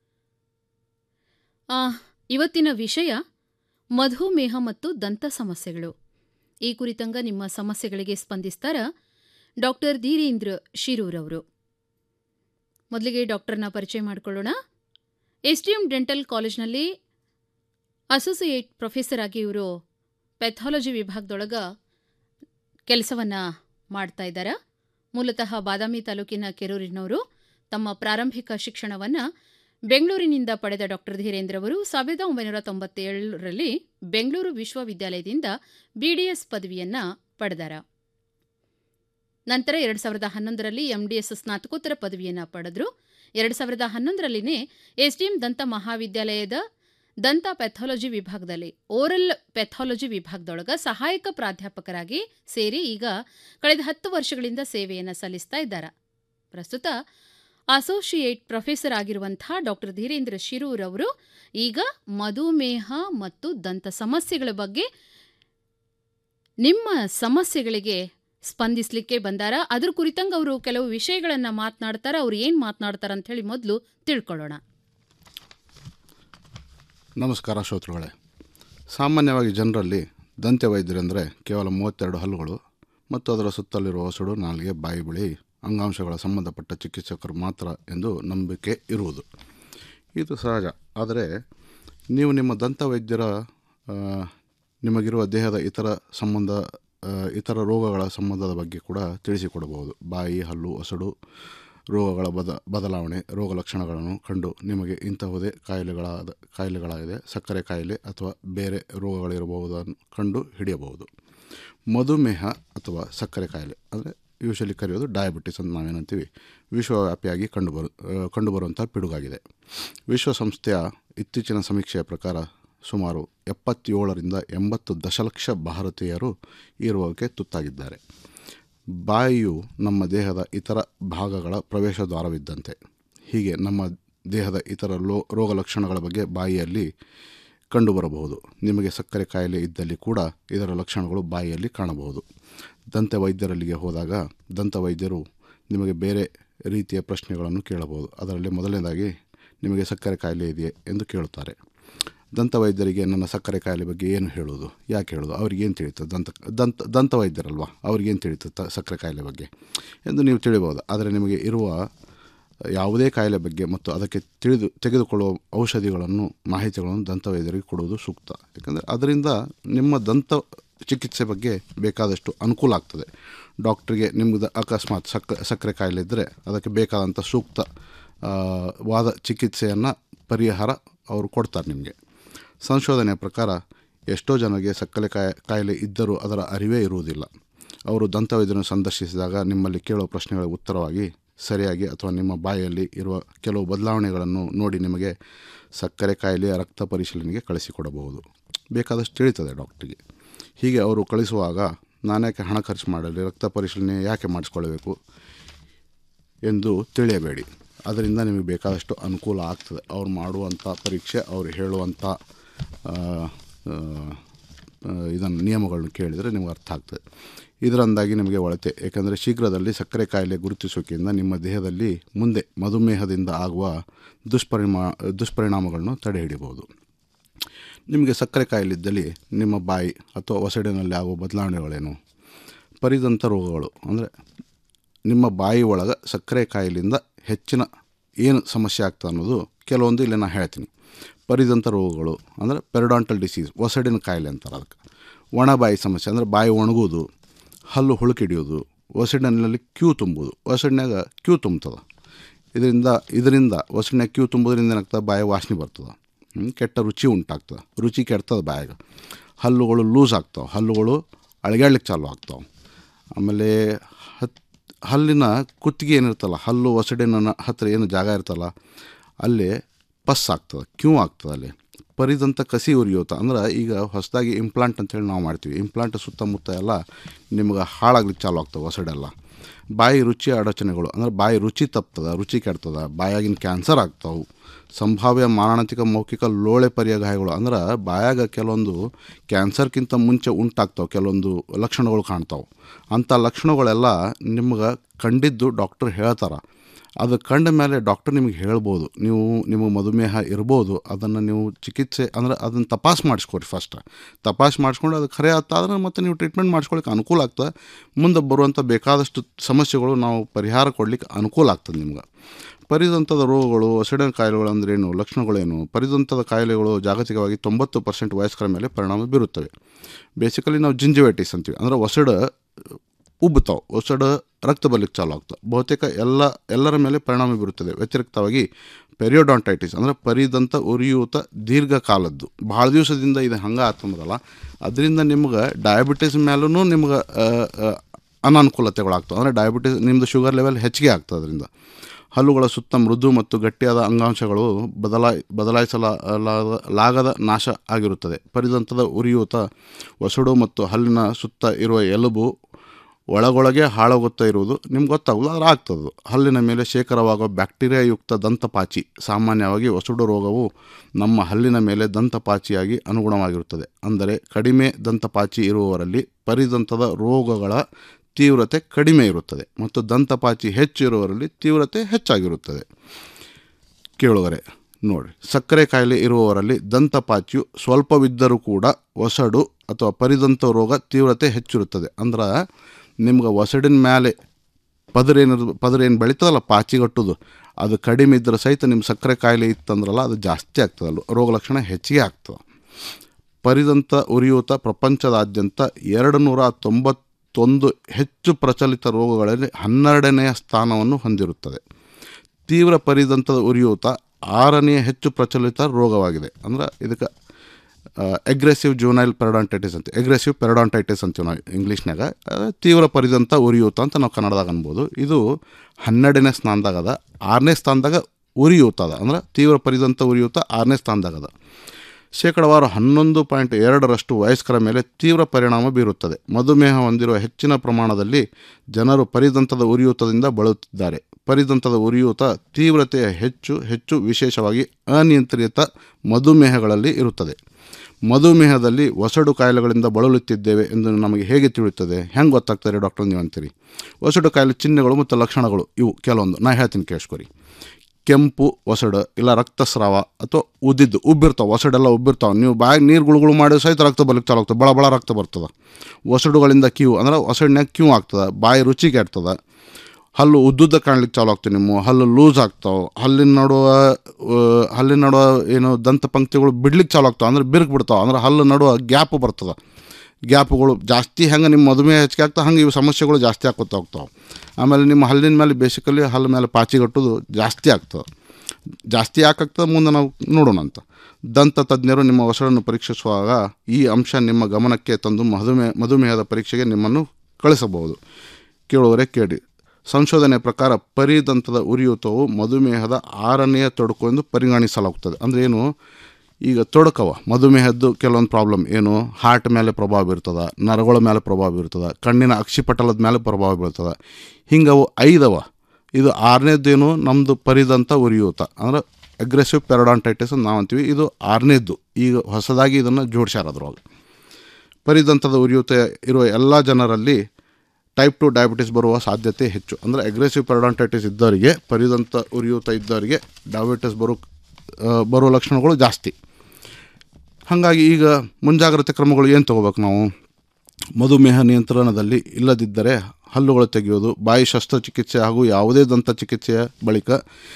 ಆ, ಇವತ್ತಿನ ವಿಷಯ ಮಧುಮೇಹ ಮತ್ತು ದಂತ ಸಮಸ್ಯೆಗಳು ಈ ಕುರಿತಂಗ ನಿಮ್ಮ ಸಮಸ್ಯೆಗಳಿಗೆ ಸ್ಪಂದಿಸ್ತಾರ ಡಾಕ್ಟರ್ ಧೀರೇಂದ್ರ ಶಿರೂರ್ ಅವರು ಮೊದಲಿಗೆ ಡಾಕ್ಟರ್ನ ಪರಿಚಯ ಮಾಡಿಕೊಳ್ಳೋಣ ಎಸ್ಡಿಎಂ ಡೆಂಟಲ್ ಕಾಲೇಜ್ನಲ್ಲಿ ಅಸೋಸಿಯೇಟ್ ಪ್ರೊಫೆಸರ್ ಆಗಿ ಇವರು ಪೆಥಾಲಜಿ ವಿಭಾಗದೊಳಗ ಕೆಲಸವನ್ನು ಮಾಡ್ತಾ ಇದ್ದಾರೆ ಮೂಲತಃ ಬಾದಾಮಿ ತಾಲೂಕಿನ ಕೆರೂರಿನವರು ತಮ್ಮ ಪ್ರಾರಂಭಿಕ ಶಿಕ್ಷಣವನ್ನು ಬೆಂಗಳೂರಿನಿಂದ ಪಡೆದ ಡಾಕ್ಟರ್ ಧೀರೇಂದ್ರ ಅವರು ಸಾವಿರದ ಒಂಬೈನೂರ ತೊಂಬತ್ತೇಳರಲ್ಲಿ ಬೆಂಗಳೂರು ವಿಶ್ವವಿದ್ಯಾಲಯದಿಂದ ಬಿಡಿಎಸ್ ಪದವಿಯನ್ನು ಪಡೆದಾರ ನಂತರ ಎರಡು ಸಾವಿರದ ಹನ್ನೊಂದರಲ್ಲಿ ಎಂಡಿಎಸ್ ಸ್ನಾತಕೋತ್ತರ ಪದವಿಯನ್ನು ಪಡೆದ್ರು ಎರಡು ಸಾವಿರದ ಹನ್ನೊಂದರಲ್ಲಿನೇ ಎಸ್ಡಿಎಂ ದಂತ ಮಹಾವಿದ್ಯಾಲಯದ ದಂತ ಪೆಥಾಲಜಿ ವಿಭಾಗದಲ್ಲಿ ಓರಲ್ ಪೆಥಾಲಜಿ ವಿಭಾಗದೊಳಗ ಸಹಾಯಕ ಪ್ರಾಧ್ಯಾಪಕರಾಗಿ ಸೇರಿ ಈಗ ಕಳೆದ ಹತ್ತು ವರ್ಷಗಳಿಂದ ಸೇವೆಯನ್ನು ಸಲ್ಲಿಸ್ತಾ ಇದ್ದಾರೆ ಪ್ರಸ್ತುತ ಅಸೋಸಿಯೇಟ್ ಪ್ರೊಫೆಸರ್ ಆಗಿರುವಂಥ ಡಾಕ್ಟರ್ ಧೀರೇಂದ್ರ ಶಿರೂರ್ ಅವರು ಈಗ ಮಧುಮೇಹ ಮತ್ತು ದಂತ ಸಮಸ್ಯೆಗಳ ಬಗ್ಗೆ ನಿಮ್ಮ ಸಮಸ್ಯೆಗಳಿಗೆ ಸ್ಪಂದಿಸಲಿಕ್ಕೆ ಬಂದಾರ ಅದ್ರ ಕುರಿತಂಗೆ ಅವರು ಕೆಲವು ವಿಷಯಗಳನ್ನು ಮಾತನಾಡ್ತಾರ ಅವ್ರು ಏನು ಮಾತನಾಡ್ತಾರ ಅಂತ ಹೇಳಿ ಮೊದಲು ತಿಳ್ಕೊಳ್ಳೋಣ ನಮಸ್ಕಾರ ಶ್ರೋತೃಗಳೇ ಸಾಮಾನ್ಯವಾಗಿ ಜನರಲ್ಲಿ ದಂತ್ಯ ವೈದ್ಯರೆಂದರೆ ಕೇವಲ ಮೂವತ್ತೆರಡು ಹಲ್ಲುಗಳು ಮತ್ತು ಅದರ ಸುತ್ತಲಿರುವ ಹೊಸಡು ನಾಲಿಗೆ ಬಾಯಿ ಬಳಿ ಅಂಗಾಂಶಗಳ ಸಂಬಂಧಪಟ್ಟ ಚಿಕಿತ್ಸಕರು ಮಾತ್ರ ಎಂದು ನಂಬಿಕೆ ಇರುವುದು ಇದು ಸಹಜ ಆದರೆ ನೀವು ನಿಮ್ಮ ದಂತ ವೈದ್ಯರ ಆ, ನಿಮಗಿರುವ ದೇಹದ ಇತರ ಸಂಬಂಧ ಆ, ಇತರ ರೋಗಗಳ ಸಂಬಂಧದ ಬಗ್ಗೆ ಕೂಡ ತಿಳಿಸಿಕೊಡಬಹುದು ಬಾಯಿ ಹಲ್ಲು ಹೊಸಡು ರೋಗಗಳ ಬದ ಬದಲಾವಣೆ ರೋಗ ಲಕ್ಷಣಗಳನ್ನು ಕಂಡು ನಿಮಗೆ ಇಂತಹುದೇ ಕಾಯಿಲೆಗಳಾದ ಕಾಯಿಲೆಗಳಾಗಿದೆ ಸಕ್ಕರೆ ಕಾಯಿಲೆ ಅಥವಾ ಬೇರೆ ರೋಗಗಳಿರಬಹುದನ್ನು ಕಂಡು ಹಿಡಿಯಬಹುದು ಮಧುಮೇಹ ಅಥವಾ ಸಕ್ಕರೆ ಕಾಯಿಲೆ ಅಂದರೆ ಯೂಶಲಿ ಕರೆಯೋದು ಡಯಾಬಿಟಿಸ್ ಅಂತ ನಾವೇನಂತೀವಿ ವಿಶ್ವವ್ಯಾಪಿಯಾಗಿ ಕಂಡುಬರು ಆ, ಕಂಡುಬರುವಂಥ ಪಿಡುಗಾಗಿದೆ ವಿಶ್ವಸಂಸ್ಥೆಯ ಇತ್ತೀಚಿನ ಸಮೀಕ್ಷೆಯ ಪ್ರಕಾರ ಸುಮಾರು ಎಪ್ಪತ್ತೇಳರಿಂದ ಎಂಬತ್ತು ದಶಲಕ್ಷ ಭಾರತೀಯರು ಈ ರೋಗಕ್ಕೆ ತುತ್ತಾಗಿದ್ದಾರೆ ಬಾಯಿಯು ನಮ್ಮ ದೇಹದ ಇತರ ಭಾಗಗಳ ಪ್ರವೇಶ ದ್ವಾರವಿದ್ದಂತೆ ಹೀಗೆ ನಮ್ಮ ದೇಹದ ಇತರ ಲೋ ರೋಗ ಲಕ್ಷಣಗಳ ಬಗ್ಗೆ ಬಾಯಿಯಲ್ಲಿ ಕಂಡುಬರಬಹುದು ನಿಮಗೆ ಸಕ್ಕರೆ ಕಾಯಿಲೆ ಇದ್ದಲ್ಲಿ ಕೂಡ ಇದರ ಲಕ್ಷಣಗಳು ಬಾಯಿಯಲ್ಲಿ ಕಾಣಬಹುದು ದಂತ ವೈದ್ಯರಲ್ಲಿಗೆ ಹೋದಾಗ ದಂತ ವೈದ್ಯರು ನಿಮಗೆ ಬೇರೆ ರೀತಿಯ ಪ್ರಶ್ನೆಗಳನ್ನು ಕೇಳಬಹುದು ಅದರಲ್ಲಿ ಮೊದಲನೇದಾಗಿ ನಿಮಗೆ ಸಕ್ಕರೆ ಕಾಯಿಲೆ ಇದೆಯೇ ಎಂದು ಕೇಳುತ್ತಾರೆ ದಂತ ವೈದ್ಯರಿಗೆ ನನ್ನ ಸಕ್ಕರೆ ಕಾಯಿಲೆ ಬಗ್ಗೆ ಏನು ಹೇಳೋದು ಯಾಕೆ ಹೇಳೋದು ಅವ್ರಿಗೇನು ತಿಳಿಯುತ್ತೆ ದಂತ ದಂತ ದಂತ ವೈದ್ಯರಲ್ವಾ ಅವ್ರಿಗೇನು ತಿಳಿಯುತ್ತೆ ತ- ಸಕ್ಕರೆ ಕಾಯಿಲೆ ಬಗ್ಗೆ ಎಂದು ನೀವು ತಿಳಿಬೋದು ಆದರೆ ನಿಮಗೆ ಇರುವ ಯಾವುದೇ ಕಾಯಿಲೆ ಬಗ್ಗೆ ಮತ್ತು ಅದಕ್ಕೆ ತಿಳಿದು ತೆಗೆದುಕೊಳ್ಳುವ ಔಷಧಿಗಳನ್ನು ಮಾಹಿತಿಗಳನ್ನು ದಂತ ವೈದ್ಯರಿಗೆ ಕೊಡುವುದು ಸೂಕ್ತ ಯಾಕಂದರೆ ಅದರಿಂದ ನಿಮ್ಮ ದಂತ ಚಿಕಿತ್ಸೆ ಬಗ್ಗೆ ಬೇಕಾದಷ್ಟು ಅನುಕೂಲ ಆಗ್ತದೆ ಡಾಕ್ಟ್ರಿಗೆ ನಿಮ್ಮದು ಅಕಸ್ಮಾತ್ ಸಕ್ಕ ಸಕ್ಕರೆ ಕಾಯಿಲೆ ಇದ್ದರೆ ಅದಕ್ಕೆ ಬೇಕಾದಂಥ ಸೂಕ್ತ ಆ, ವಾದ ಚಿಕಿತ್ಸೆಯನ್ನು ಪರಿಹಾರ ಅವರು ಕೊಡ್ತಾರೆ ನಿಮಗೆ ಸಂಶೋಧನೆಯ ಪ್ರಕಾರ ಎಷ್ಟೋ ಜನರಿಗೆ ಸಕ್ಕರೆ ಕಾಯ ಕಾಯಿಲೆ ಇದ್ದರೂ ಅದರ ಅರಿವೇ ಇರುವುದಿಲ್ಲ ಅವರು ದಂತವೈದ್ಯರನ್ನು ಸಂದರ್ಶಿಸಿದಾಗ ನಿಮ್ಮಲ್ಲಿ ಕೇಳುವ ಪ್ರಶ್ನೆಗಳ ಉತ್ತರವಾಗಿ ಸರಿಯಾಗಿ ಅಥವಾ ನಿಮ್ಮ ಬಾಯಲ್ಲಿ ಇರುವ ಕೆಲವು ಬದಲಾವಣೆಗಳನ್ನು ನೋಡಿ ನಿಮಗೆ ಸಕ್ಕರೆ ಕಾಯಿಲೆಯ ರಕ್ತ ಪರಿಶೀಲನೆಗೆ ಕಳಿಸಿಕೊಡಬಹುದು ಬೇಕಾದಷ್ಟು ತಿಳಿತದೆ ಡಾಕ್ಟ್ರಿಗೆ ಹೀಗೆ ಅವರು ಕಳಿಸುವಾಗ ನಾನ್ಯಾಕೆ ಹಣ ಖರ್ಚು ಮಾಡಲಿ ರಕ್ತ ಪರಿಶೀಲನೆ ಯಾಕೆ ಮಾಡಿಸ್ಕೊಳ್ಬೇಕು ಎಂದು ತಿಳಿಯಬೇಡಿ ಅದರಿಂದ ನಿಮಗೆ ಬೇಕಾದಷ್ಟು ಅನುಕೂಲ ಆಗ್ತದೆ ಅವ್ರು ಮಾಡುವಂಥ ಪರೀಕ್ಷೆ ಅವ್ರು ಹೇಳುವಂಥ ಇದನ್ನು ನಿಯಮಗಳನ್ನು ಕೇಳಿದರೆ ನಿಮಗೆ ಅರ್ಥ ಆಗ್ತದೆ ಇದರಿಂದಾಗಿ ನಿಮಗೆ ಒಳತೆ ಏಕೆಂದರೆ ಶೀಘ್ರದಲ್ಲಿ ಸಕ್ಕರೆ ಕಾಯಿಲೆ ಗುರುತಿಸುವಿಕೆಯಿಂದ ನಿಮ್ಮ ದೇಹದಲ್ಲಿ ಮುಂದೆ ಮಧುಮೇಹದಿಂದ ಆಗುವ ದುಷ್ಪರಿಣಾ ದುಷ್ಪರಿಣಾಮಗಳನ್ನು ತಡೆಹಿಡಿಯಬಹುದು ನಿಮಗೆ ಸಕ್ಕರೆ ಕಾಯಿಲೆ ಇದ್ದಲ್ಲಿ ನಿಮ್ಮ ಬಾಯಿ ಅಥವಾ ಒಸಡಿನಲ್ಲಿ ಆಗುವ ಬದಲಾವಣೆಗಳೇನು ಪರಿದಂತ ರೋಗಗಳು ಅಂದರೆ ನಿಮ್ಮ ಬಾಯಿ ಒಳಗೆ ಸಕ್ಕರೆ ಕಾಯಿಲೆಯಿಂದ ಹೆಚ್ಚಿನ ಏನು ಸಮಸ್ಯೆ ಆಗ್ತದೆ ಅನ್ನೋದು ಕೆಲವೊಂದು ಇಲ್ಲಿ ನಾನು ಹೇಳ್ತೀನಿ ಪರಿದಂತ ರೋಗಗಳು ಅಂದರೆ ಪೆರಡಾಂಟಲ್ ಡಿಸೀಸ್ ಒಸಡಿನ ಕಾಯಿಲೆ ಅಂತಾರೆ ಅದಕ್ಕೆ ಒಣ ಬಾಯಿ ಸಮಸ್ಯೆ ಅಂದರೆ ಬಾಯಿ ಒಣಗೋದು ಹಲ್ಲು ಹುಳುಕಿಡಿಯೋದು ಒಸಡಿನಲ್ಲಿ ಕ್ಯೂ ತುಂಬುವುದು ಒಸಡಿನಾಗ ಕ್ಯೂ ತುಂಬ್ತದೆ ಇದರಿಂದ ಇದರಿಂದ ಒಸಡಿನಾಗ ಕ್ಯೂ ತುಂಬೋದ್ರಿಂದ ಏನಾಗ್ತದೆ ಬಾಯಿ ವಾಸನೆ ಬರ್ತದೆ ಹ್ಮ್, ಕೆಟ್ಟ ರುಚಿ ಉಂಟಾಗ್ತದೆ ರುಚಿ ಕೆಡ್ತದೆ ಬಾಯಾಗ ಹಲ್ಲುಗಳು ಲೂಸ್ ಆಗ್ತಾವೆ ಹಲ್ಲುಗಳು ಅಳಗ್ಯಾಡ್ಲಿಕ್ಕೆ ಚಾಲು ಆಗ್ತಾವೆ ಆಮೇಲೆ ಹತ್ ಹಲ್ಲಿನ ಕುತ್ತಿಗೆ ಏನಿರ್ತಲ್ಲ ಹಲ್ಲು ಒಸಡಿನ ನ- ಹತ್ತಿರ ಏನು ಜಾಗ ಇರ್ತಲ್ಲ ಅಲ್ಲಿ ಪಸ್ ಆಗ್ತದೆ ಕ್ಯೂ ಆಗ್ತದೆ ಅಲ್ಲಿ ಪರಿದಂತ ಕಸಿ ಉರಿಯೋತ ಅಂದ್ರೆ ಈಗ ಹೊಸದಾಗಿ ಇಂಪ್ಲಾಂಟ್ ಅಂತೇಳಿ ನಾವು ಮಾಡ್ತೀವಿ ಇಂಪ್ಲಾಂಟ್ ಸುತ್ತಮುತ್ತ ಎಲ್ಲ ನಿಮ್ಗೆ ಹಾಳಾಗ್ಲಿಕ್ಕೆ ಚಾಲು ಆಗ್ತವೆ ಒಸಡೆಲ್ಲ ಬಾಯಿ ರುಚಿ ಅಡಚಣೆಗಳು ಅಂದ್ರೆ ಬಾಯಿ ರುಚಿ ತಪ್ತದ ರುಚಿ ಕೆಡ್ತದ ಬಾಯಾಗಿನ ಕ್ಯಾನ್ಸರ್ ಆಗ್ತಾವೆ ಸಂಭಾವ್ಯ ಮಾರಣಾಂತಿಕ ಮೌಖಿಕ ಲೋಳೆ ಪರಿಯ ಗಾಯಗಳು ಅಂದ್ರೆ ಬಾಯಾಗ ಕೆಲವೊಂದು ಕ್ಯಾನ್ಸರ್ಗಿಂತ ಮುಂಚೆ ಉಂಟಾಗ್ತಾವೆ ಕೆಲವೊಂದು ಲಕ್ಷಣಗಳು ಕಾಣ್ತಾವೆ ಅಂಥ ಲಕ್ಷಣಗಳೆಲ್ಲ ನಿಮ್ಗೆ ಕಂಡಿದ್ದು ಡಾಕ್ಟರ್ ಹೇಳ್ತಾರೆ ಅದು ಕಂಡ ಮೇಲೆ ಡಾಕ್ಟರ್ ನಿಮಗೆ ಹೇಳ್ಬೋದು ನೀವು ನಿಮಗೆ ಮಧುಮೇಹ ಇರ್ಬೋದು ಅದನ್ನು ನೀವು ಚಿಕಿತ್ಸೆ ಅಂದರೆ ಅದನ್ನು ತಪಾಸ್ ಮಾಡಿಸ್ಕೊರಿ ಫಸ್ಟ್ ತಪಾಸ್ ಮಾಡಿಸ್ಕೊಂಡು ಅದು ಖರೆ ಆತಾದ್ರೆ ಮತ್ತೆ ನೀವು ಟ್ರೀಟ್ಮೆಂಟ್ ಮಾಡಿಸ್ಕೊಳ್ಳಿಕ್ಕೆ ಅನುಕೂಲ ಆಗ್ತದೆ ಮುಂದೆ ಬರುವಂಥ ಬೇಕಾದಷ್ಟು ಸಮಸ್ಯೆಗಳು ನಾವು ಪರಿಹಾರ ಕೊಡ್ಲಿಕ್ಕೆ ಅನುಕೂಲ ಆಗ್ತದೆ ನಿಮ್ಗೆ ಪರಿದಂತದ ರೋಗಗಳು ಒಸಡಿನ ಕಾಯಿಲೆಗಳು ಅಂದ್ರೇನು ಲಕ್ಷಣಗಳೇನು ಪರಿದಂತದ ಕಾಯಿಲೆಗಳು ಜಾಗತಿಕವಾಗಿ ತೊಂಬತ್ತು ಪರ್ಸೆಂಟ್ ವಯಸ್ಕರ ಮೇಲೆ ಪರಿಣಾಮ ಬೀರುತ್ತವೆ ಬೇಸಿಕಲಿ ನಾವು ಜಿಂಜಿವೈಟಿಸ್ ಅಂತೀವಿ ಅಂದರೆ ಒಸಡ ಉಬ್ಬುತ್ತಾವೆ ಒಸಡ ರಕ್ತ ಬರ್ಲಿಕ್ಕೆ ಚಾಲು ಆಗ್ತವೆ ಬಹುತೇಕ ಎಲ್ಲ ಎಲ್ಲರ ಮೇಲೆ ಪರಿಣಾಮ ಬೀರುತ್ತದೆ ವ್ಯತಿರಿಕ್ತವಾಗಿ ಪೆರಿಯೋಡಾಂಟೈಟಿಸ್ ಅಂದರೆ ಪರಿದಂತ ಉರಿಯೂತ ದೀರ್ಘಕಾಲದ್ದು ಭಾಳ ದಿವಸದಿಂದ ಇದು ಹಂಗೆ ಆತಂದ್ರಲ್ಲ ಅದರಿಂದ ನಿಮ್ಗೆ ಡಯಾಬಿಟಿಸ್ ಮೇಲೂ ನಿಮ್ಗೆ ಆ, ಆ, ಅನಾನುಕೂಲತೆಗಳಾಗ್ತವೆ ಅಂದರೆ ಡಯಾಬಿಟಿಸ್ ನಿಮ್ಮದು ಶುಗರ್ ಲೆವೆಲ್ ಹೆಚ್ಚಿಗೆ ಆಗ್ತದೆ ಅದರಿಂದ ಹಲ್ಲುಗಳ ಸುತ್ತ ಮೃದು ಮತ್ತು ಗಟ್ಟಿಯಾದ ಅಂಗಾಂಶಗಳು ಬದಲಾಯಿ ಬದಲಾಯಿಸಲಾಗದ ನಾಶ ಆಗಿರುತ್ತದೆ ಪರಿದಂತದ ಉರಿಯೂತ ಒಸಡು ಮತ್ತು ಹಲ್ಲಿನ ಸುತ್ತ ಇರುವ ಎಲುಬು ಒಳಗೊಳಗೆ ಹಾಳಾಗುತ್ತಾ ಇರುವುದು ನಿಮ್ಗೆ ಗೊತ್ತಾಗಲ್ಲ ಆದರೆ ಆಗ್ತದೆ ಹಲ್ಲಿನ ಮೇಲೆ ಶೇಖರವಾಗುವ ಬ್ಯಾಕ್ಟೀರಿಯಾಯುಕ್ತ ದಂತಪಾಚಿ ಸಾಮಾನ್ಯವಾಗಿ ಒಸಡು ರೋಗವು ನಮ್ಮ ಹಲ್ಲಿನ ಮೇಲೆ ದಂತಪಾಚಿಯಾಗಿ ಅನುಗುಣವಾಗಿರುತ್ತದೆ ಅಂದರೆ ಕಡಿಮೆ ದಂತಪಾಚಿ ಇರುವವರಲ್ಲಿ ಪರಿದಂತದ ರೋಗಗಳ ತೀವ್ರತೆ ಕಡಿಮೆ ಇರುತ್ತದೆ ಮತ್ತು ದಂತಪಾಚಿ ಹೆಚ್ಚು ಇರುವವರಲ್ಲಿ ತೀವ್ರತೆ ಹೆಚ್ಚಾಗಿರುತ್ತದೆ ಕೇಳುವರೆ ನೋಡಿ ಸಕ್ಕರೆ ಕಾಯಿಲೆ ಇರುವವರಲ್ಲಿ ದಂತಪಾಚಿಯು ಸ್ವಲ್ಪವಿದ್ದರೂ ಕೂಡ ಒಸಡು ಅಥವಾ ಪರಿದಂತ ರೋಗ ತೀವ್ರತೆ ಹೆಚ್ಚಿರುತ್ತದೆ ಅಂದ್ರೆ ನಿಮ್ಗೆ ಒಸಡಿನ ಮೇಲೆ ಪದರೇನು ಪದರೇನು ಬೆಳೀತದಲ್ಲ ಪಾಚಿಗಟ್ಟುದು ಅದು ಕಡಿಮೆ ಇದ್ದರೆ ಸಹಿತ ನಿಮ್ಮ ಸಕ್ಕರೆ ಕಾಯಿಲೆ ಇತ್ತಂದ್ರಲ್ಲ ಅದು ಜಾಸ್ತಿ ಆಗ್ತದಲ್ಲ ರೋಗ ಲಕ್ಷಣ ಹೆಚ್ಚಿಗೆ ಆಗ್ತದೆ ಪರಿದಂತ ಉರಿಯೂತ ಪ್ರಪಂಚದಾದ್ಯಂತ ಎರಡು ನೂರ ತೊಂಬತ್ತೊಂದು ಹೆಚ್ಚು ಪ್ರಚಲಿತ ರೋಗಗಳಲ್ಲಿ ಹನ್ನೆರಡನೆಯ ಸ್ಥಾನವನ್ನು ಹೊಂದಿರುತ್ತದೆ ತೀವ್ರ ಪರಿದಂತದ ಉರಿಯೂತ ಆರನೆಯ ಹೆಚ್ಚು ಪ್ರಚಲಿತ ರೋಗವಾಗಿದೆ ಅಂದ್ರೆ ಇದಕ್ಕೆ ಎಗ್ರೆಸಿವ್ ಜೂನೈಲ್ ಪೆರಡಾಂಟೈಟಿಸ್ ಅಂತ ಎಗ್ರೆಸಿವ್ ಪೆರಡಾಂಟೈಟಿಸ್ ಅಂತೀವಿ ನಾವು ಇಂಗ್ಲೀಷ್ನಾಗ ಅದೇ ತೀವ್ರ ಪರಿದಂತ ಉರಿಯೂತ ಅಂತ ನಾವು ಕನ್ನಡದಾಗ ಅನ್ಬೋದು ಇದು ಹನ್ನೆರಡನೇ ಸ್ಥಾನದಾಗ ಅದ ಆರನೇ ಸ್ಥಾನದಾಗ ಉರಿಯೂತ ಅದ ಅಂದ್ರೆ ತೀವ್ರ ಪರಿದಂತ ಉರಿಯೂತ ಆರನೇ ಸ್ಥಾನದಾಗ ಅದ ಶೇಕಡವಾರು ಹನ್ನೊಂದು ಪಾಯಿಂಟ್ ಎರಡರಷ್ಟು ವಯಸ್ಕರ ಮೇಲೆ ತೀವ್ರ ಪರಿಣಾಮ ಬೀರುತ್ತದೆ ಮಧುಮೇಹ ಹೊಂದಿರುವ ಹೆಚ್ಚಿನ ಪ್ರಮಾಣದಲ್ಲಿ ಜನರು ಪರಿದಂತದ ಉರಿಯೂತದಿಂದ ಬಳಲುತ್ತಿದ್ದಾರೆ ಪರಿದಂತದ ಉರಿಯೂತ ತೀವ್ರತೆಯ ಹೆಚ್ಚು ಹೆಚ್ಚು ವಿಶೇಷವಾಗಿ ಅನಿಯಂತ್ರಿತ ಮಧುಮೇಹಗಳಲ್ಲಿ ಇರುತ್ತದೆ ಮಧುಮೇಹದಲ್ಲಿ ಒಸಡು ಕಾಯಿಲೆಗಳಿಂದ ಬಳಲುತ್ತಿದ್ದೇವೆ ಎಂದು ನಮಗೆ ಹೇಗೆ ತಿಳಿಯುತ್ತದೆ ಹೆಂಗೆ ಗೊತ್ತಾಗ್ತಾರೆ ಡಾಕ್ಟರ್ ನೀವು ಅಂತೀರಿ ಒಸಡು ಕಾಯಿಲೆ ಚಿಹ್ನೆಗಳು ಮತ್ತು ಲಕ್ಷಣಗಳು ಇವು ಕೆಲವೊಂದು ನಾ ಹೇಳ್ತೀನಿ ಕೇಳಿಸ್ಕೊರಿ ಕೆಂಪು ಒಸಡು ಇಲ್ಲ ರಕ್ತಸ್ರಾವ ಅಥವಾ ಉದ್ದಿದ್ದು ಉಬ್ಬಿರ್ತಾವೆ ಒಸಡೆಲ್ಲ ಉಬ್ಬಿರ್ತಾವೆ ನೀವು ಬಾಯಿಗೆ ನೀರು ಗುಳುಗುಳು ಮಾಡಿ ಸಹಿತ ರಕ್ತ ಬರ್ಲಿಕ್ಕೆ ಚಾಲು ಆಗ್ತದೆ ಬಳ ಬಳ ರಕ್ತ ಬರ್ತದೆ ಒಸಡುಗಳಿಂದ ಕ್ಯೂ ಅಂದ್ರೆ ಒಸಡಿನಾಗ ಕ್ಯೂ ಆಗ್ತದೆ ಬಾಯಿ ರುಚಿಗೆ ಆಗ್ತದೆ ಹಲ್ಲು ಉದ್ದುದ್ದ ಕಾಣ್ಲಿಕ್ಕೆ ಚಾಲು ಆಗ್ತವೆ ನಿಮ್ಮ ಹಲ್ಲು ಲೂಸ್ ಆಗ್ತಾವೆ ಹಲ್ಲಿನ ನಡುವ ಆ, ಹಲ್ಲಿನ ನಡುವ ಏನು ದಂತ ಪಂಕ್ತಿಗಳು ಬಿಡ್ಲಿಕ್ಕೆ ಚಾಲು ಆಗ್ತಾವೆ ಅಂದ್ರೆ ಬಿರುಕು ಬಿಡ್ತಾವೆ ಅಂದ್ರೆ ಹಲ್ಲು ನಡುವ ಗ್ಯಾಪ್ ಬರ್ತದೆ ಗ್ಯಾಪ್ಗಳು ಜಾಸ್ತಿ ಹೆಂಗೆ ನಿಮ್ಮ ಮಧುಮೇಹ ಹೆಚ್ಚಿಗೆ ಆಗ್ತಾ ಹಂಗೆ ಇವು ಸಮಸ್ಯೆಗಳು ಜಾಸ್ತಿ ಆಕೋತಾ ಹೋಗ್ತಾವೆ ಆಮೇಲೆ ನಿಮ್ಮ ಹಲ್ಲಿನ ಮೇಲೆ ಬೇಸಿಕಲಿ ಹಲ್ಲು ಮೇಲೆ ಪಾಚಿಗಟ್ಟೋದು ಜಾಸ್ತಿ ಆಗ್ತದೆ ಜಾಸ್ತಿ ಯಾಕಾಗ್ತದೆ ಮುಂದೆ ನಾವು ನೋಡೋಣ ಅಂತ ದಂತ ತಜ್ಞರು ನಿಮ್ಮ ಒಸಡನ್ನು ಪರೀಕ್ಷಿಸುವಾಗ ಈ ಅಂಶ ನಿಮ್ಮ ಗಮನಕ್ಕೆ ತಂದು ಮಧುಮೇಹ ಮಧುಮೇಹದ ಪರೀಕ್ಷೆಗೆ ನಿಮ್ಮನ್ನು ಕಳಿಸಬಹುದು ಕೇಳುವರೆ ಕೇಳಿ ಸಂಶೋಧನೆ ಪ್ರಕಾರ ಪರಿದಂತದ ಉರಿಯೂತವು ಮಧುಮೇಹದ ಆರನೆಯ ತೊಡಕು ಎಂದು ಪರಿಗಣಿಸಲಾಗುತ್ತದೆ ಅಂದರೆ ಏನು ಈಗ ತೊಡಕವ ಮಧುಮೇಹದ್ದು ಕೆಲವೊಂದು ಪ್ರಾಬ್ಲಮ್ ಏನು ಹಾರ್ಟ್ ಮೇಲೆ ಪ್ರಭಾವ ಬೀರ್ತದೆ ನರಗಳ ಮೇಲೆ ಪ್ರಭಾವ ಬೀರ್ತದೆ ಕಣ್ಣಿನ ಅಕ್ಷಿಪಟಲದ ಮೇಲೆ ಪ್ರಭಾವ ಬೀರ್ತದೆ ಹಿಂಗವು ಐದವ ಇದು ಆರನೇದ್ದೇನು ನಮ್ಮದು ಪರಿದಂತ ಉರಿಯೂತ ಅಂದ್ರೆ ಅಗ್ರೆಸಿವ್ ಪೆರಡಾಂಟೈಟಿಸ್ ಅಂತ ನಾವು ಅಂತೀವಿ ಇದು ಆರನೇದ್ದು ಈಗ ಹೊಸದಾಗಿ ಇದನ್ನು ಜೋಡಿಸ್ಯಾರ ಅದ್ರೊಳಗೆ ಪರಿದಂತದ ಉರಿಯೂತ ಇರುವ ಎಲ್ಲ ಜನರಲ್ಲಿ ಟೈಪ್ ಟು ಡಯಾಬಿಟಿಸ್ ಬರುವ ಸಾಧ್ಯತೆ ಹೆಚ್ಚು ಅಂದರೆ ಅಗ್ರೆಸಿವ್ ಪೆರಡಾಂಟೈಟಿಸ್ ಇದ್ದವರಿಗೆ ಪರಿದಂತ ಉರಿಯೂತ ಇದ್ದವರಿಗೆ ಡಯಾಬಿಟಿಸ್ ಬರೋ ಆ, ಬರೋ ಲಕ್ಷಣಗಳು ಜಾಸ್ತಿ ಹಾಗಾಗಿ ಈಗ ಮುಂಜಾಗ್ರತೆ ಕ್ರಮಗಳು ಏನು ತಗೋಬೇಕು ನಾವು ಮಧುಮೇಹ ನಿಯಂತ್ರಣದಲ್ಲಿ ಇಲ್ಲದಿದ್ದರೆ ಹಲ್ಲುಗಳು ತೆಗೆಯೋದು ಬಾಯಿ ಶಸ್ತ್ರಚಿಕಿತ್ಸೆ ಹಾಗೂ ಯಾವುದೇ ದಂತ ಚಿಕಿತ್ಸೆಯ ಬಳಿಕ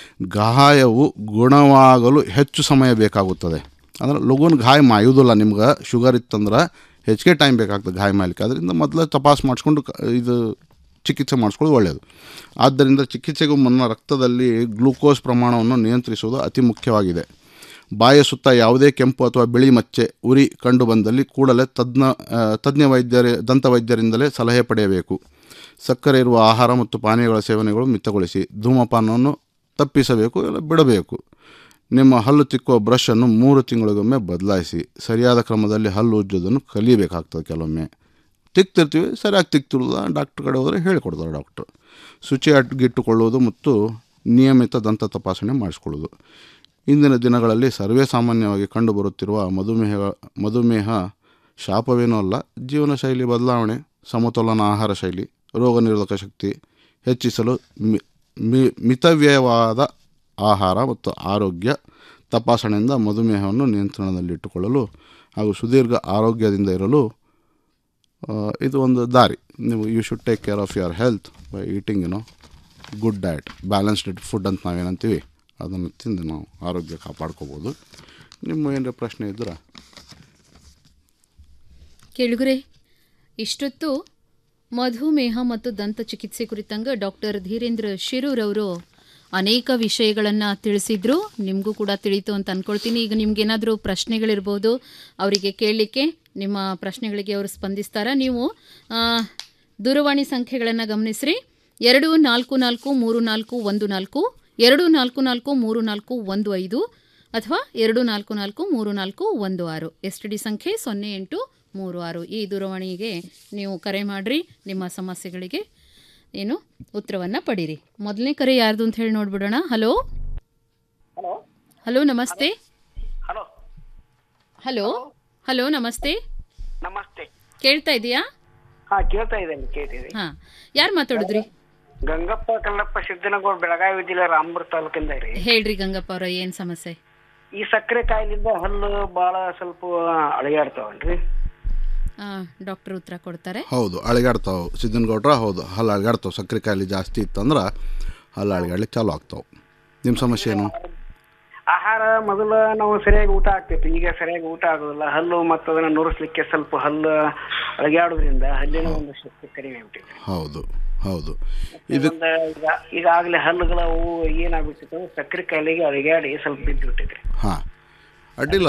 ಗಾಯವು ಗುಣವಾಗಲು ಹೆಚ್ಚು ಸಮಯ ಬೇಕಾಗುತ್ತದೆ ಅಂದ್ರೆ ಲಘುನ ಗಾಯ ಮಾಯುವುದಿಲ್ಲ ನಿಮ್ಗೆ ಶುಗರ್ ಇತ್ತಂದ್ರೆ ಹೆಚ್ಚಿಗೆ ಟೈಮ್ ಬೇಕಾಗ್ತದೆ ಗಾಯ ಮಾಯಲಿಕ್ಕೆ ಅದರಿಂದ ಮೊದಲು ತಪಾಸ್ ಮಾಡಿಸ್ಕೊಂಡು ಕ- ಇದು ಚಿಕಿತ್ಸೆ ಮಾಡಿಸ್ಕೊಳ್ಳೋದು ಒಳ್ಳೆಯದು ಆದ್ದರಿಂದ ಚಿಕಿತ್ಸೆಗೂ ಮುನ್ನ ರಕ್ತದಲ್ಲಿ ಗ್ಲೂಕೋಸ್ ಪ್ರಮಾಣವನ್ನು ನಿಯಂತ್ರಿಸುವುದು ಅತಿ ಮುಖ್ಯವಾಗಿದೆ ಬಾಯ ಸುತ್ತ ಯಾವುದೇ ಕೆಂಪು ಅಥವಾ ಬಿಳಿ ಮಚ್ಚೆ ಉರಿ ಕಂಡು ಬಂದಲ್ಲಿ ಕೂಡಲೇ ತಜ್ಞ ಆ, ತಜ್ಞ ವೈದ್ಯರ ದಂತ ವೈದ್ಯರಿಂದಲೇ ಸಲಹೆ ಪಡೆಯಬೇಕು ಸಕ್ಕರೆ ಇರುವ ಆಹಾರ ಮತ್ತು ಪಾನೀಯಗಳ ಸೇವನೆಗಳು ಮಿತಗೊಳಿಸಿ ಧೂಮಪಾನವನ್ನು ತಪ್ಪಿಸಬೇಕು ಇಲ್ಲ ಬಿಡಬೇಕು ನಿಮ್ಮ ಹಲ್ಲು ತಿಕ್ಕುವ ಬ್ರಷನ್ನು ಮೂರು ತಿಂಗಳಿಗೊಮ್ಮೆ ಬದಲಾಯಿಸಿ ಸರಿಯಾದ ಕ್ರಮದಲ್ಲಿ ಹಲ್ಲು ಉಜ್ಜೋದನ್ನು ಕಲಿಯಬೇಕಾಗ್ತದೆ ಕೆಲವೊಮ್ಮೆ ತಿಕ್ತಿರ್ತೀವಿ ಸರಿಯಾಗಿ ತಿಕ್ತಿರೋದ ಡಾಕ್ಟ್ರ್ ಕಡೆ ಹೋದರೆ ಹೇಳಿಕೊಡ್ತಾರೆ ಡಾಕ್ಟ್ರು ಶುಚಿಯಾಗಿಟ್ಟುಕೊಳ್ಳುವುದು ಮತ್ತು ನಿಯಮಿತ ದಂತ ತಪಾಸಣೆ ಮಾಡಿಸ್ಕೊಳ್ಳೋದು ಇಂದಿನ ದಿನಗಳಲ್ಲಿ ಸರ್ವೇ ಸಾಮಾನ್ಯವಾಗಿ ಕಂಡುಬರುತ್ತಿರುವ ಮಧುಮೇಹ ಮಧುಮೇಹ ಶಾಪವೇನೂ ಅಲ್ಲ ಜೀವನ ಶೈಲಿ ಬದಲಾವಣೆ ಸಮತೋಲನ ಆಹಾರ ಶೈಲಿ ರೋಗ ನಿರೋಧಕ ಶಕ್ತಿ ಹೆಚ್ಚಿಸಲು ಮಿ- ಮಿ- ಮಿತವ್ಯಯವಾದ ಆಹಾರ ಮತ್ತು ಆರೋಗ್ಯ ತಪಾಸಣೆಯಿಂದ ಮಧುಮೇಹವನ್ನು ನಿಯಂತ್ರಣದಲ್ಲಿಟ್ಟುಕೊಳ್ಳಲು ಹಾಗೂ ಸುದೀರ್ಘ ಆರೋಗ್ಯದಿಂದ ಇರಲು ಆ, ಇದು ಒಂದು ದಾರಿ ನೀವು you should take care of your health by eating you know good diet balanced food ಅಂತ ನಾವೇನಂತೀವಿ ಅದನ್ನು ತಿಂದು ನಾವು ಆರೋಗ್ಯ ಕಾಪಾಡ್ಕೋಬೋದು ನಿಮ್ಮ ಏನಾರ ಪ್ರಶ್ನೆ ಇದ್ರೆ ಕೇಳುಗರೆ ಇಷ್ಟೊತ್ತು ಮಧುಮೇಹ ಮತ್ತು ದಂತ ಚಿಕಿತ್ಸೆ ಕುರಿತಂಗ ಡಾಕ್ಟರ್ ಧೀರೇಂದ್ರ ಶಿರೂರ್ ಅವರು ಅನೇಕ ವಿಷಯಗಳನ್ನು ತಿಳಿಸಿದ್ರು ನಿಮಗೂ ಕೂಡ ತಿಳಿತು ಅಂತ ಅಂದ್ಕೊಳ್ತೀನಿ ಈಗ ನಿಮ್ಗೇನಾದರೂ ಪ್ರಶ್ನೆಗಳಿರ್ಬೋದು ಅವರಿಗೆ ಕೇಳಲಿಕ್ಕೆ ನಿಮ್ಮ ಪ್ರಶ್ನೆಗಳಿಗೆ ಅವರು ಸ್ಪಂದಿಸ್ತಾರ ನೀವು ಆ, ದೂರವಾಣಿ ಸಂಖ್ಯೆಗಳನ್ನು ಗಮನಿಸ್ರಿ ಎರಡು ನಾಲ್ಕು ನಾಲ್ಕು ಮೂರು ನಾಲ್ಕು ಒಂದು ನಾಲ್ಕು ಎರಡು ನಾಲ್ಕು ನಾಲ್ಕು ಮೂರು ನಾಲ್ಕು ಒಂದು ಐದು ಅಥವಾ ಎರಡು ನಾಲ್ಕು ನಾಲ್ಕು ಮೂರು ನಾಲ್ಕು ಒಂದು ಆರು ಎಸ್ ಟಿ ಡಿ ಸಂಖ್ಯೆ ಸೊನ್ನೆ ಎಂಟು ಮೂರು ಆರು ಈ ದೂರವಾಣಿಗೆ ನೀವು ಕರೆ ಮಾಡಿರಿ ನಿಮ್ಮ ಸಮಸ್ಯೆಗಳಿಗೆ ಏನು ಉತ್ತರವನ್ನು ಪಡೀರಿ ಮೊದಲನೇ ಕರೆ ಯಾರ್ದು ಅಂತ ಹೇಳಿ ನೋಡ್ಬಿಡೋಣ ಹಲೋ ಹಲೋ ನಮಸ್ತೆ ಹಲೋ ಹಲೋ ಹಲೋ ನಮಸ್ತೆ ನಮಸ್ತೆ ಕೇಳ್ತಾ ಇದೆಯಾ ಹಾ ಕೇಳ್ತಾ ಇದ್ದೇನೆ ಕೇಳ್ತಿದೆ ಹಾಂ ಯಾರು ಮಾತಾಡಿದ್ರಿ ಗಂಗಪ್ಪ ಕಲ್ಲಪ್ಪ ಸಿದ್ದನಗೌಡ ಬೆಳಗಾವಿ ಜಿಲ್ಲೆ ರಾಮಪುರ ತಾಲೂಕಿಂದ ರೀ ಹೇಳ್ರಿ ಗಂಗಪ್ಪ ಅವರ ಏನು ಸಮಸ್ಯೆ ಈ ಸಕ್ಕರೆ ಕಾಯಿಲಿಂದ ಹಲ್ಲು ಬಾಳ ಸ್ವಲ್ಪ ಅಳಿಯಾಡ್ತಾವನ್ರಿ ಡಾಕ್ಟರ್ ಉತ್ತರ ಕೊಡ್ತಾರೆ ಹೌದು ಅಳಿಗಾಡ್ತಾವೆ ಸಿದ್ದನಗೌಡ್ರ ಹೌದು ಹಲ್ಲು ಅಳಿಗಾಡ್ತಾವೆ ಸಕ್ಕರೆ ಕಾಯಿಲೆ ಜಾಸ್ತಿ ಇತ್ತಂದ್ರೆ ಹಲ್ಲು ಅಳಿಗಾಡ್ಲಿಕ್ಕೆ ಚಾಲು ಆಗ್ತಾವೆ ನಿಮ್ಮ ಸಮಸ್ಯೆ ಏನು ಆಹಾರ ಮೊದಲ ನಾವು ಸರಿಯಾಗಿ ಊಟ ಆಗ್ತಿತ್ತು ಈಗ ಸರಿಯಾಗಿ ಊಟ ಆಗೋದಿಲ್ಲ ಹಲ್ಲು ಮತ್ತು ಅದನ್ನ ನುರಿಸ್ಲಿಕ್ಕೆ ಸ್ವಲ್ಪ ಹಲ್ಲು ಅಳಿಗಾಡೋದ್ರಿಂದ ಹಲ್ಲಿನ ಒಂದು ಶಕ್ತಿ ಕಡಿಮೆ ಆಗ್ಬಿಟ್ಟಿದೆ ಹೌದು ಹೌದು ಇದು ಒಂದು ಈಗ ಈಗಾಗಲೇ ಹಲ್ಲುಗಳ ಅವು ಏನಾಗ್ಬಿಟ್ಟಿತ್ತು ಸಕ್ಕರೆ ಕಾಯಿಲೆಗೆ ಅಳಿಗಾಡಿ ಸ್ವಲ್ಪ ಬಿದ್ದು ಬಿಟ್ಟಿದ್ರಿ ಹಾಂ ಅಡ್ಡಿಲ್ಲ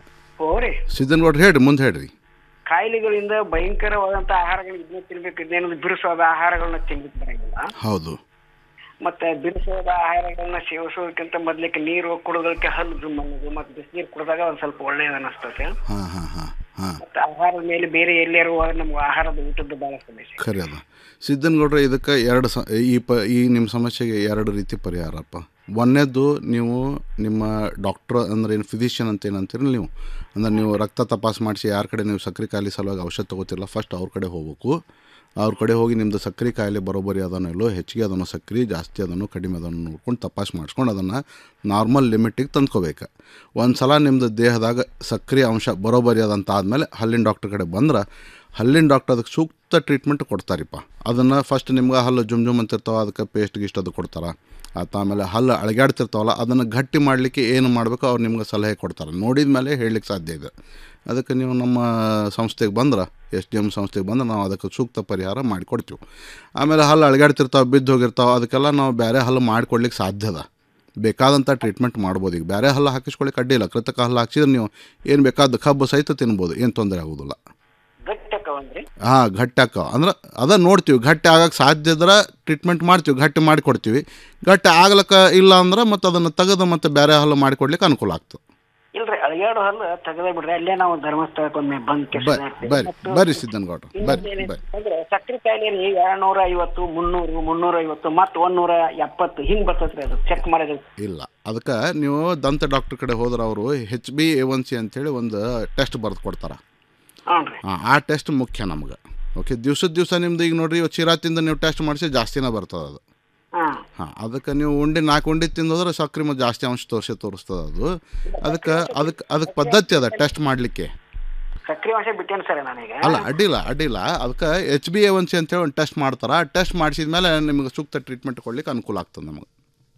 ಹೋರಿ ಸಿದ್ದನಗೌಡ್ರು ಹೇಳ್ರಿ ಮುಂದೆ ಹೇಳ್ರಿ ಕಾಯಿಲೆಗಳಿಂದ ಭಯಂಕರವಾದಂತ ಆಹಾರಗಳನ್ನ ಇದನ್ನ ತಿನ್ಬೇಕು ಇದನ್ನೇನದು ಬಿರುಸಾದ ಆಹಾರಗಳನ್ನ ತಿನ್ಲಿಕ್ಕೆ ಬರಂಗಿಲ್ಲ ಹೌದು ಮತ್ತೆ ಬಿರುಸಾದ ಆಹಾರಗಳನ್ನ ಸೇವಿಸೋದಕ್ಕಿಂತ ಮೊದ್ಲಿಕ್ಕೆ ನೀರು ಕುಡಿಯೋದಕ್ಕೆ ಹಲ್ಲು ಜುಮ್ ಅನ್ನೋದು ಮತ್ತೆ ಬಿಸಿನೀರು ಕುಡಿದಾಗ ಒಂದ್ ಸ್ವಲ್ಪ ಒಳ್ಳೇದು ಅನಿಸ್ತದೆ ಹಾಂ ಹಾಂ ಹಾಂ ಹಾಂ ಮತ್ತೆ ಆಹಾರದ ಮೇಲೆ ಬೇರೆ ಎಲ್ಲರೂ ನಮ್ಗೆ ಆಹಾರದ ಊಟದ ಬಹಳ ಸಮಸ್ಯೆ ಖರೆ ಅದ ಸಿದ್ದನಗೌಡ್ರೆ ಇದಕ್ಕೆ ಎರಡು ಸ ಈ ಪ ಈ ನಿಮ್ಮ ಸಮಸ್ಯೆಗೆ ಎರಡು ರೀತಿ ಪರಿಹಾರಪ್ಪ ಒಂದನೇದ್ದು ನೀವು ನಿಮ್ಮ ಡಾಕ್ಟ್ರ್ ಅಂದ್ರೆ ಏನು ಫಿಸಿಷಿಯನ್ ಅಂತ ಏನಂತೀರಿ ನೀವು ಅಂದ್ರೆ ನೀವು ರಕ್ತ ತಪಾಸ್ ಮಾಡಿಸಿ ಯಾರ ಕಡೆ ನೀವು ಸಕ್ಕರೆ ಕಾಯಿಲೆ ಸಲುವಾಗಿ ಔಷಧ ತೊಗೋತಿರಲ್ಲ ಫಸ್ಟ್ ಅವ್ರ ಕಡೆ ಹೋಗ್ಬೇಕು ಅವ್ರ ಕಡೆ ಹೋಗಿ ನಿಮ್ಮದು ಸಕ್ಕರೆ ಕಾಯಿಲೆ ಬರೋಬ್ಬರಿ ಅದನ್ನೋ ಇಲ್ಲೋ ಹೆಚ್ಚಿಗೆ ಅದನ್ನು ಸಕ್ಕರೆ ಜಾಸ್ತಿ ಅದನ್ನು ಕಡಿಮೆ ಅದನ್ನು ನೋಡ್ಕೊಂಡು ತಪಾಸ್ ಮಾಡಿಸ್ಕೊಂಡು ಅದನ್ನು ನಾರ್ಮಲ್ ಲಿಮಿಟಿಗೆ ತಂದ್ಕೋಬೇಕು ಒಂದು ಸಲ ನಿಮ್ಮದು ದೇಹದಾಗ ಸಕ್ಕರೆ ಅಂಶ ಬರೋಬ್ಬರಿ ಅದಂತ ಆದಮೇಲೆ ಹಲ್ಲಿನ ಡಾಕ್ಟ್ರ್ ಕಡೆ ಬಂದ್ರೆ ಹಲ್ಲಿನ ಡಾಕ್ಟರ್ ಅದಕ್ಕೆ ಸೂಕ್ತ ಟ್ರೀಟ್ಮೆಂಟ್ ಕೊಡ್ತಾರಿಪ್ಪ ಅದನ್ನು ಫಸ್ಟ್ ನಿಮ್ಗೆ ಹಲ್ಲು ಜುಮ್ ಜುಮ್ ಅಂತಿರ್ತಾವೆ ಅದಕ್ಕೆ ಪೇಸ್ಟ್ ಗಿಸ್ಟ್ ಅದು ಕೊಡ್ತಾರೆ ಆತ ಆಮೇಲೆ ಹಲ್ಲು ಅಳಗಾಡ್ತಿರ್ತಾವಲ್ಲ ಅದನ್ನು ಗಟ್ಟಿ ಮಾಡಲಿಕ್ಕೆ ಏನು ಮಾಡಬೇಕು ಅವ್ರು ನಿಮ್ಗೆ ಸಲಹೆ ಕೊಡ್ತಾರೆ ನೋಡಿದ ಮೇಲೆ ಹೇಳಲಿಕ್ಕೆ ಸಾಧ್ಯ ಇದೆ ಅದಕ್ಕೆ ನೀವು ನಮ್ಮ ಸಂಸ್ಥೆಗೆ ಬಂದ್ರೆ ಎಸ್ ಡಿ ಎಮ್ ಸಂಸ್ಥೆಗೆ ಬಂದ್ರೆ ನಾವು ಅದಕ್ಕೆ ಸೂಕ್ತ ಪರಿಹಾರ ಮಾಡಿಕೊಡ್ತೀವಿ ಆಮೇಲೆ ಹಲ್ಲು ಅಳಗಾಡ್ತಿರ್ತಾವೆ ಬಿದ್ದು ಹೋಗಿರ್ತಾವೆ ಅದಕ್ಕೆಲ್ಲ ನಾವು ಬೇರೆ ಹಲ್ಲು ಮಾಡಿಕೊಡ್ಲಿಕ್ಕೆ ಸಾಧ್ಯ ಅದ ಬೇಕಾದಂಥ ಟ್ರೀಟ್ಮೆಂಟ್ ಮಾಡ್ಬೋದು ಈಗ ಬೇರೆ ಹಲ್ಲು ಹಾಕಿಸ್ಕೊಳ್ಳಿಕ್ಕೆ ಅಡ್ಡಿಲ್ಲ ಕೃತಕ ಹಲ್ಲು ಹಾಕ್ಸಿದ್ರೆ ನೀವು ಏನು ಬೇಕಾದ ಕಬ್ಬು ಸಹಿತ ತಿನ್ಬೋದು ಏನು ತೊಂದರೆ ಆಗೋದಿಲ್ಲ ಗಟ್ಟಕವಂದ್ರಿ ಹಾಂ ಗಟ್ಟಿ ಹಾಕೋ ಅಂದ್ರೆ ಅದ ನೋಡ್ತೀವಿ ಗಟ್ಟಿ ಆಗಕ್ಕೆ ಸಾಧ್ಯ ಇದ್ರೆ ಟ್ರೀಟ್ಮೆಂಟ್ ಮಾಡ್ತೀವಿ ಗಟ್ಟಿ ಮಾಡಿಕೊಡ್ತೀವಿ ಗಟ್ಟಿ ಆಗ್ಲಿಕ್ಕೆ ಇಲ್ಲ ಅಂದ್ರೆ ಮತ್ತು ಅದನ್ನು ತೆಗೆದು ಮತ್ತೆ ಬೇರೆ ಹಲ್ಲು ಮಾಡಿಕೊಡ್ಲಿಕ್ಕೆ ಅನುಕೂಲ ಆಗ್ತದೆ ಇಲ್ರಿ ಅಳಿಯಾಡು ಹಲ್ಲು ತೆಗದೇ ಬಿಡ್ರಿ ಅಲ್ಲೇ ನಾವು ಧರ್ಮಸ್ಥಳಕ್ಕೊಮ್ಮೆ ಬಂದ್ ಕೆಲ್ಸ ಬರ್ರಿ ಬರ್ರಿ ಬರ್ರಿ ಸಿದ್ದನಗೌಡ್ರು ಬರ್ರಿ ಬರ್ರಿ ಅಂದ್ರೆ ಸಕ್ಕರೆ ಕಾಯಿಲೆಯಲ್ಲಿ ಎರಡ್ನೂರ ಐವತ್ತು ಮುನ್ನೂರು ಮುನ್ನೂರ ಐವತ್ತು ಮತ್ತು ಒಂದೂರ ಎಪ್ಪತ್ತು ಹಿಂಗ್ ಬರ್ತದ್ರಿ ಅದು ಚೆಕ್ ಮಾಡಿದ್ರೆ ಇಲ್ಲ ಅದಕ್ಕೆ ನೀವು ದಂತ ಡಾಕ್ಟ್ರ್ ಕಡೆ ಹೋದ್ರೆ ಅವರು H B A one C ಅಂತೇಳಿ ಒಂದು ಟೆಸ್ಟ್ ಬರೆದು ಕೊಡ್ತಾರೆ ಹ್ಞೂ ಹಾಂ ಆ ಟೆಸ್ಟ್ ಮುಖ್ಯ ನಮ್ಗೆ ಓಕೆ ದಿವ್ಸದ ದಿವಸ ನಿಮ್ದು ಈಗ ನೋಡ್ರಿ ಇವತ್ತು ಚಿರಾತಿಂದ ನೀವು ಟೆಸ್ಟ್ ಮಾಡಿಸಿ ಜಾಸ್ತಿನೇ ಬರ್ತದೆ ಅದು ಹಾಂ ಹಾಂ ಅದಕ್ಕೆ ನೀವು ಉಂಡೆ ನಾಲ್ಕು ಉಂಡೆ ತಿಂದೋದ್ರೆ ಸಕ್ಕರೆ ಮತ್ತು ಜಾಸ್ತಿ ಅಂಶ ತೋರಿಸಿ ತೋರಿಸ್ತದೆ ಅದು ಅದಕ್ಕೆ ಅದಕ್ಕೆ ಅದಕ್ಕೆ ಪದ್ಧತಿ ಅದ ಟೆಸ್ಟ್ ಮಾಡಲಿಕ್ಕೆ ಸಕ್ರಿಯ ಅಂಶ ಬಿಟ್ಟೇನು ಸರ್ ನಾನೀಗ ಅಲ್ಲ ಅಡ್ಡಿಲ್ಲ ಅಡ್ಡಿಲ್ಲ ಅದಕ್ಕೆ H B A one C ಅಂತೇಳಿ ಒಂದು ಟೆಸ್ಟ್ ಮಾಡ್ತಾರೆ ಆ ಟೆಸ್ಟ್ ಮಾಡಿಸಿದ ಮೇಲೆ ನಿಮ್ಗೆ ಸೂಕ್ತ ಟ್ರೀಟ್ಮೆಂಟ್ ಕೊಡ್ಲಿಕ್ಕೆ ಅನುಕೂಲ ಆಗ್ತದೆ ನಮಗೆ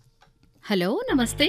ಹಲೋ ನಮಸ್ತೆ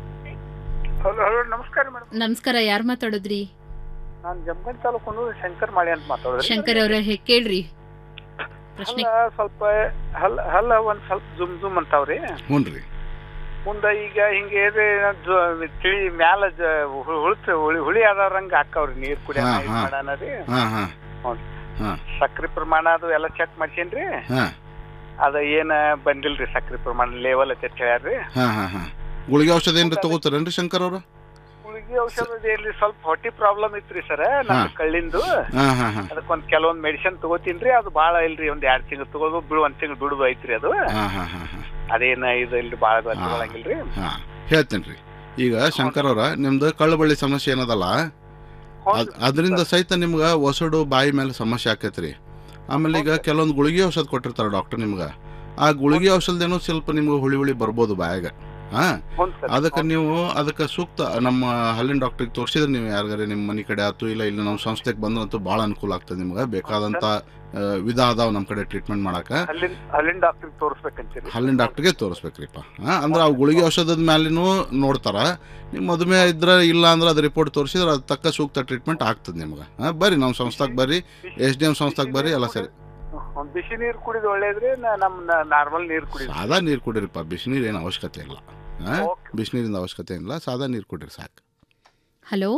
ಹಲೋ ಹಲೋ ನಮಸ್ಕಾರ ಮೇಡಮ್ ನಮಸ್ಕಾರ ಯಾರು ಮಾತಾಡಿದ್ರಿ ನಾನು ಜಮಖಂಡಿ ತಾಲೂಕು ಶಂಕರ್ ಮಾಳಿ ಅಂತ ಮಾತಾಡೋದ್ರಿ ಶಂಕರ್ ಅವರ ಕೇಳ್ರಿ ಪ್ರಶ್ನೆ ಹಲ್ಲ ಸ್ವಲ್ಪ ಹಲ್ಲ ಹಲ್ಲ ಒಂದ್ ಸ್ವಲ್ಪ ಜುಮ್ ಜುಮ್ ಅಂತಾವ್ರಿ ಹ್ಞೂ ರೀ ಮುಂದ ಈಗ ಹಿಂಗೆ ಏನ್ರಿ ಜ- ತಿಳಿ ಮ್ಯಾಲ ಜ- ಹು- ಹುಳ್ತ ಹುಳಿ ಹುಳಿ ಆದವ್ರಂಗ ಹಾಕಾವ್ರಿ ನೀರ್ ಕುಡಿಯ ಹಾ, ಇದ್ ಹಾ. ಮಾಡಾನರಿ ಹಾಂ ಹಾಂ ಹ್ಞೂ ಹಾಂ ಸಕ್ರಿ ಪ್ರಮಾಣ ಅದು ಎಲ್ಲ ಚೆಕ್ ಮಾಡ್ಸೇನ್ರಿ ಹಾಂ ಅದ ಏನ ಬಂದಿಲ್ರಿ ಸಕ್ರಿ ಪ್ರಮಾಣ ಲೇವಲ್ ಅಂತ ಹೇಳ್ಯಾರ್ರಿ ಹಾಂ ಹಾಂ ಹಾಂ ಗುಳಿಗೆ ಔಷಧ ಏನ್ರಿ ತಗೋತಾರೇನ್ರಿ ಶಂಕರ್ ಅವ್ರ ಗುಳಿಗೆ ಔಷಧದ ಏನ್ರಿ ಸ್ವಲ್ಪ ಹೊಟ್ಟಿ ಪ್ರಾಬ್ಲಮ್ ಇತ್ರಿ ಸರ್ ನಮ್ ಕಳ್ಳಿಂದು ಹಾಂ ಹಾಂ ಹಾಂ ಅದಕ್ಕೊಂದ್ ಕೆಲವೊಂದ್ ಮೆಡಿಸಿನ್ ತಗೋತೀನ್ರಿ ಅದು ಬಾಳ ಇಲ್ರಿ ಒಂದ್ ಎರಡ್ ತಿಂಗಳು ತಗೋದು ಬಿಡು ಒಂದ್ ತಿಂಗಳು ಬಿಡುದು ಐತ್ರಿ ಅದು ಹಾಂ ಹಾಂ ಹಾಂ ಹಾಂ ಅದೇನ ಇದು ಇಲ್ರಿ ಬಾಳ ತಗೊಳಂಗಿಲ್ರಿ ಹಾಂ ಹೇಳ್ತೇನೆ ರೀ ಈಗ ಶಂಕರ್ ಅವ್ರ ನಿಮ್ದು ಕಳ್ಳುಬಳ್ಳಿ ಸಮಸ್ಯೆ ಏನದಲ್ಲ ಅದ್- ಅದರಿಂದ ಸಹಿತ ನಿಮ್ಗೆ ಒಸಡು ಬಾಯಿ ಮೇಲೆ ಸಮಸ್ಯೆ ಆಕೈತೆ ರೀ ಆಮೇಲೆ ಈಗ ಕೆಲವೊಂದು ಗುಳಿಗೆ ಔಷಧ ಕೊಟ್ಟಿರ್ತಾರೆ ಡಾಕ್ಟರ್ ನಿಮ್ಗೆ ಆ ಗುಳಿಗೆ ಔಷಧದೇನೋ ಸ್ವಲ್ಪ ನಿಮ್ಗೆ ಹುಳಿ ಹುಳಿ ಬರ್ಬೋದು ಬಾಯಾಗ ಹಾಂ ಹ್ಞೂ ಸರ್ ಅದಕ್ಕೆ ನೀವು ಅದಕ್ಕೆ ಸೂಕ್ತ ನಮ್ಮ ಹಲ್ಲಿನ ಡಾಕ್ಟ್ರಿಗೆ ತೋರಿಸಿದ್ರೆ ನೀವು ಯಾರಿಗಾರೆ ನಿಮ್ಮ ಮನೆ ಕಡೆ ಆಯ್ತು ಇಲ್ಲ ಇಲ್ಲ ನಮ್ಮ ಸಂಸ್ಥೆಗೆ ಬಂದ್ರಂತೂ ಭಾಳ ಅನುಕೂಲ ಆಗ್ತದೆ ನಿಮ್ಗೆ ಬೇಕಾದಂಥ ಆ, ವಿಧ ಅದಾವ ನಮ್ಮ ಕಡೆ ಟ್ರೀಟ್ಮೆಂಟ್ ಮಾಡಕ್ಕೆ ಅಲ್ಲಿನ ಅಲ್ಲಿನ ಡಾಕ್ಟರ್ ತೋರಿಸ್ಬೇಕಂತೀರಿ ಹಲ್ಲಿನ ಡಾಕ್ಟ್ರಿಗೆ ತೋರಿಸ್ಬೇಕ್ರಿಪ್ಪ ಹಾಂ ಅಂದ್ರೆ ಅವು ಗುಳಿಗೆ ಔಷಧದ ಮೇಲೇನೂ ನೋಡ್ತಾರ ನಿಮ್ಮ ಮದುವೆ ಇದ್ರೆ ಇಲ್ಲ ಅಂದ್ರೆ ಅದು ರಿಪೋರ್ಟ್ ತೋರಿಸಿದ್ರೆ ಅದು ತಕ್ಕ ಸೂಕ್ತ ಟ್ರೀಟ್ಮೆಂಟ್ ಆಗ್ತದೆ ನಿಮ್ಗೆ ಹಾಂ ಬರ್ರಿ ನಮ್ಮ ಸಂಸ್ಥೆಗೆ ಬರ್ರಿ ಎಸ್ ಡಿ ಎಮ್ ಸಂಸ್ಥೆಗೆ ಬರ್ರಿ ಎಲ್ಲ ಸರಿ ಒಂದ್ ಬಿಸಿ ನೀರು ಕುಡಿದು ಒಳ್ಳೇದ್ರಿ ನ- ನಮ್ ನಾರ್ಮಲ್ ನೀರು ಕುಡಿದು ಸಾದಾ ನೀರು ಕುಡೀರಿಪ್ಪ ಬಿಸಿನೀರು ಏನು ಅವಶ್ಯಕತೆ ಇಲ್ಲ ಹಾಂ ಬಿಸಿನೀರಿಂದ ಅವಶ್ಯಕತೆ ಇಲ್ಲ ಸಾದಾ ನೀರು ಕುಡೀರಿ ಸಾಕು ಹಲೋ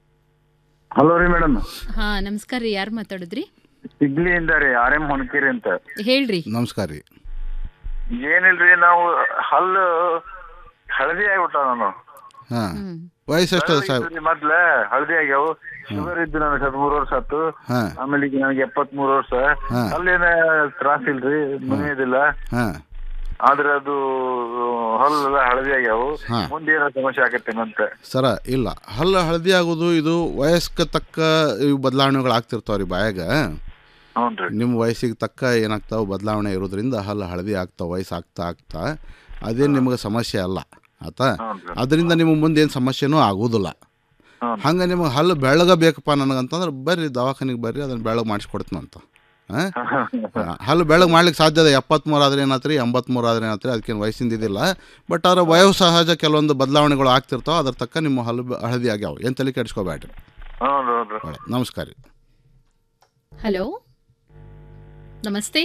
ಹಲೋ ರೀ ಮೇಡಮ್ ಹಾ ನಮಸ್ಕಾರ ರೀ ಯಾರು ಮಾತಾಡಿದ್ರಿ ಸಿಗ್ಲಿಯಿಂದ ರೀ ಆರ್ ಎಂ ಹೊಣಕಿರಿ ಅಂತ ಹೇಳ್ರಿ ನಮಸ್ಕಾರ ರೀ ಏನಿಲ್ರಿ ನಾವು ಹಲ್ಲು ಹಳದಿ ಆಗ್ಬಿಟ್ಟ ನಾನು ಹಾಂ ವಯಸ್ಸು ಎಷ್ಟು ಸಾಹೇಬ್ ಇದ್ರಿ ಮೊದ್ಲ ಹಳದಿ ಆಗ್ಯಾವು ಶುಗರ್ ಇದ್ದು ನನಗೆ ಹದಿಮೂರು ವರ್ಷ ಆತು ಹಾಂ ಆಮೇಲೆ ಈಗ ನನಗೆ ಎಪ್ಪತ್ಮೂರು ವರ್ಷ ಹಾ. ಅಲ್ಲೇನ ತ್ರಾಸ ಇಲ್ರಿ ಮನೆಯದಿಲ್ಲ ಹಾಂ ಆದ್ರೆ ಅದು ಹಲ್ಲೆಲ್ಲ ಹಳದಿ ಆಗ್ಯಾವು ಹಾ. ಮುಂದೆ ಏನೋ ಸಮಸ್ಯೆ ಆಗತ್ತೇನಂತ ಸರ ಇಲ್ಲ ಹಲ್ಲು ಹಳದಿ ಆಗೋದು ಇದು ವಯಸ್ಕ ತಕ್ಕ ಇವು ಬದಲಾವಣೆಗಳು ಆಗ್ತಿರ್ತಾವ ರೀ ಬಾಯಾಗ ಹ್ಞೂ ನಿಮ್ಮ ವಯಸ್ಸಿಗೆ ತಕ್ಕ ಏನಾಗ್ತಾವೆ ಬದಲಾವಣೆ ಇರೋದ್ರಿಂದ ಹಲ್ಲು ಹಳದಿ ಆಗ್ತಾವ ವಯಸ್ಸು ಆಗ್ತಾ ಆಗ್ತಾ ಅದೇನು ನಿಮಗೆ ಸಮಸ್ಯೆ ಅಲ್ಲ ಆತಾ ಅದರಿಂದ ನಿಮಗೆ ಮುಂದೆ ಏನು ಸಮಸ್ಯೆನೂ ಆಗೋದಿಲ್ಲ ಹಂಗೆ ನಿಮಗೆ ಹಲ್ಲು ಬೆಳಗ ಬೇಕಪ್ಪ ನನಗಂತಂದ್ರೆ ಬರ್ರಿ ದವಾಖಾನಿಗೆ ಬರ್ರಿ ಅದನ್ನು ಬೆಳಗ್ಗೆ ಮಾಡಿಸ್ಕೊಡ್ತೀನಂತ ಹಾಂ ಹಲ್ಲು ಬೆಳಗ್ಗೆ ಮಾಡ್ಲಿಕ್ಕೆ ಸಾಧ್ಯ ಇದೆ ಎಪ್ಪತ್ತ್ಮೂರು ಆದ್ರೆ ಏನಾತ್ರಿ ಎಂಬತ್ತ್ಮೂರು ಆದ್ರೆ ಏನಾತ್ರಿ ಅದಕ್ಕೇನು ವಯಸ್ಸಿಂದ ಇದಿಲ್ಲ ಬಟ್ ಅದರ ವಯೋಸಹಜ ಕೆಲವೊಂದು ಬದಲಾವಣೆಗಳು ಆಗ್ತಿರ್ತಾವೆ ಅದ್ರ ತಕ್ಕ ನಿಮ್ಮ ಹಲ್ಲು ಬೆ- ಹಳದಿ ಆಗ್ಯಾವ ಏನು ತಲೆ ಕೆಡಿಸ್ಕೋಬೇಡ್ರಿ ಹ್ಞೂ ಹ್ಞೂ ಒಳ್ಳೆ ನಮಸ್ಕಾರ ರೀ ಹಲೋ ನಮಸ್ತೆ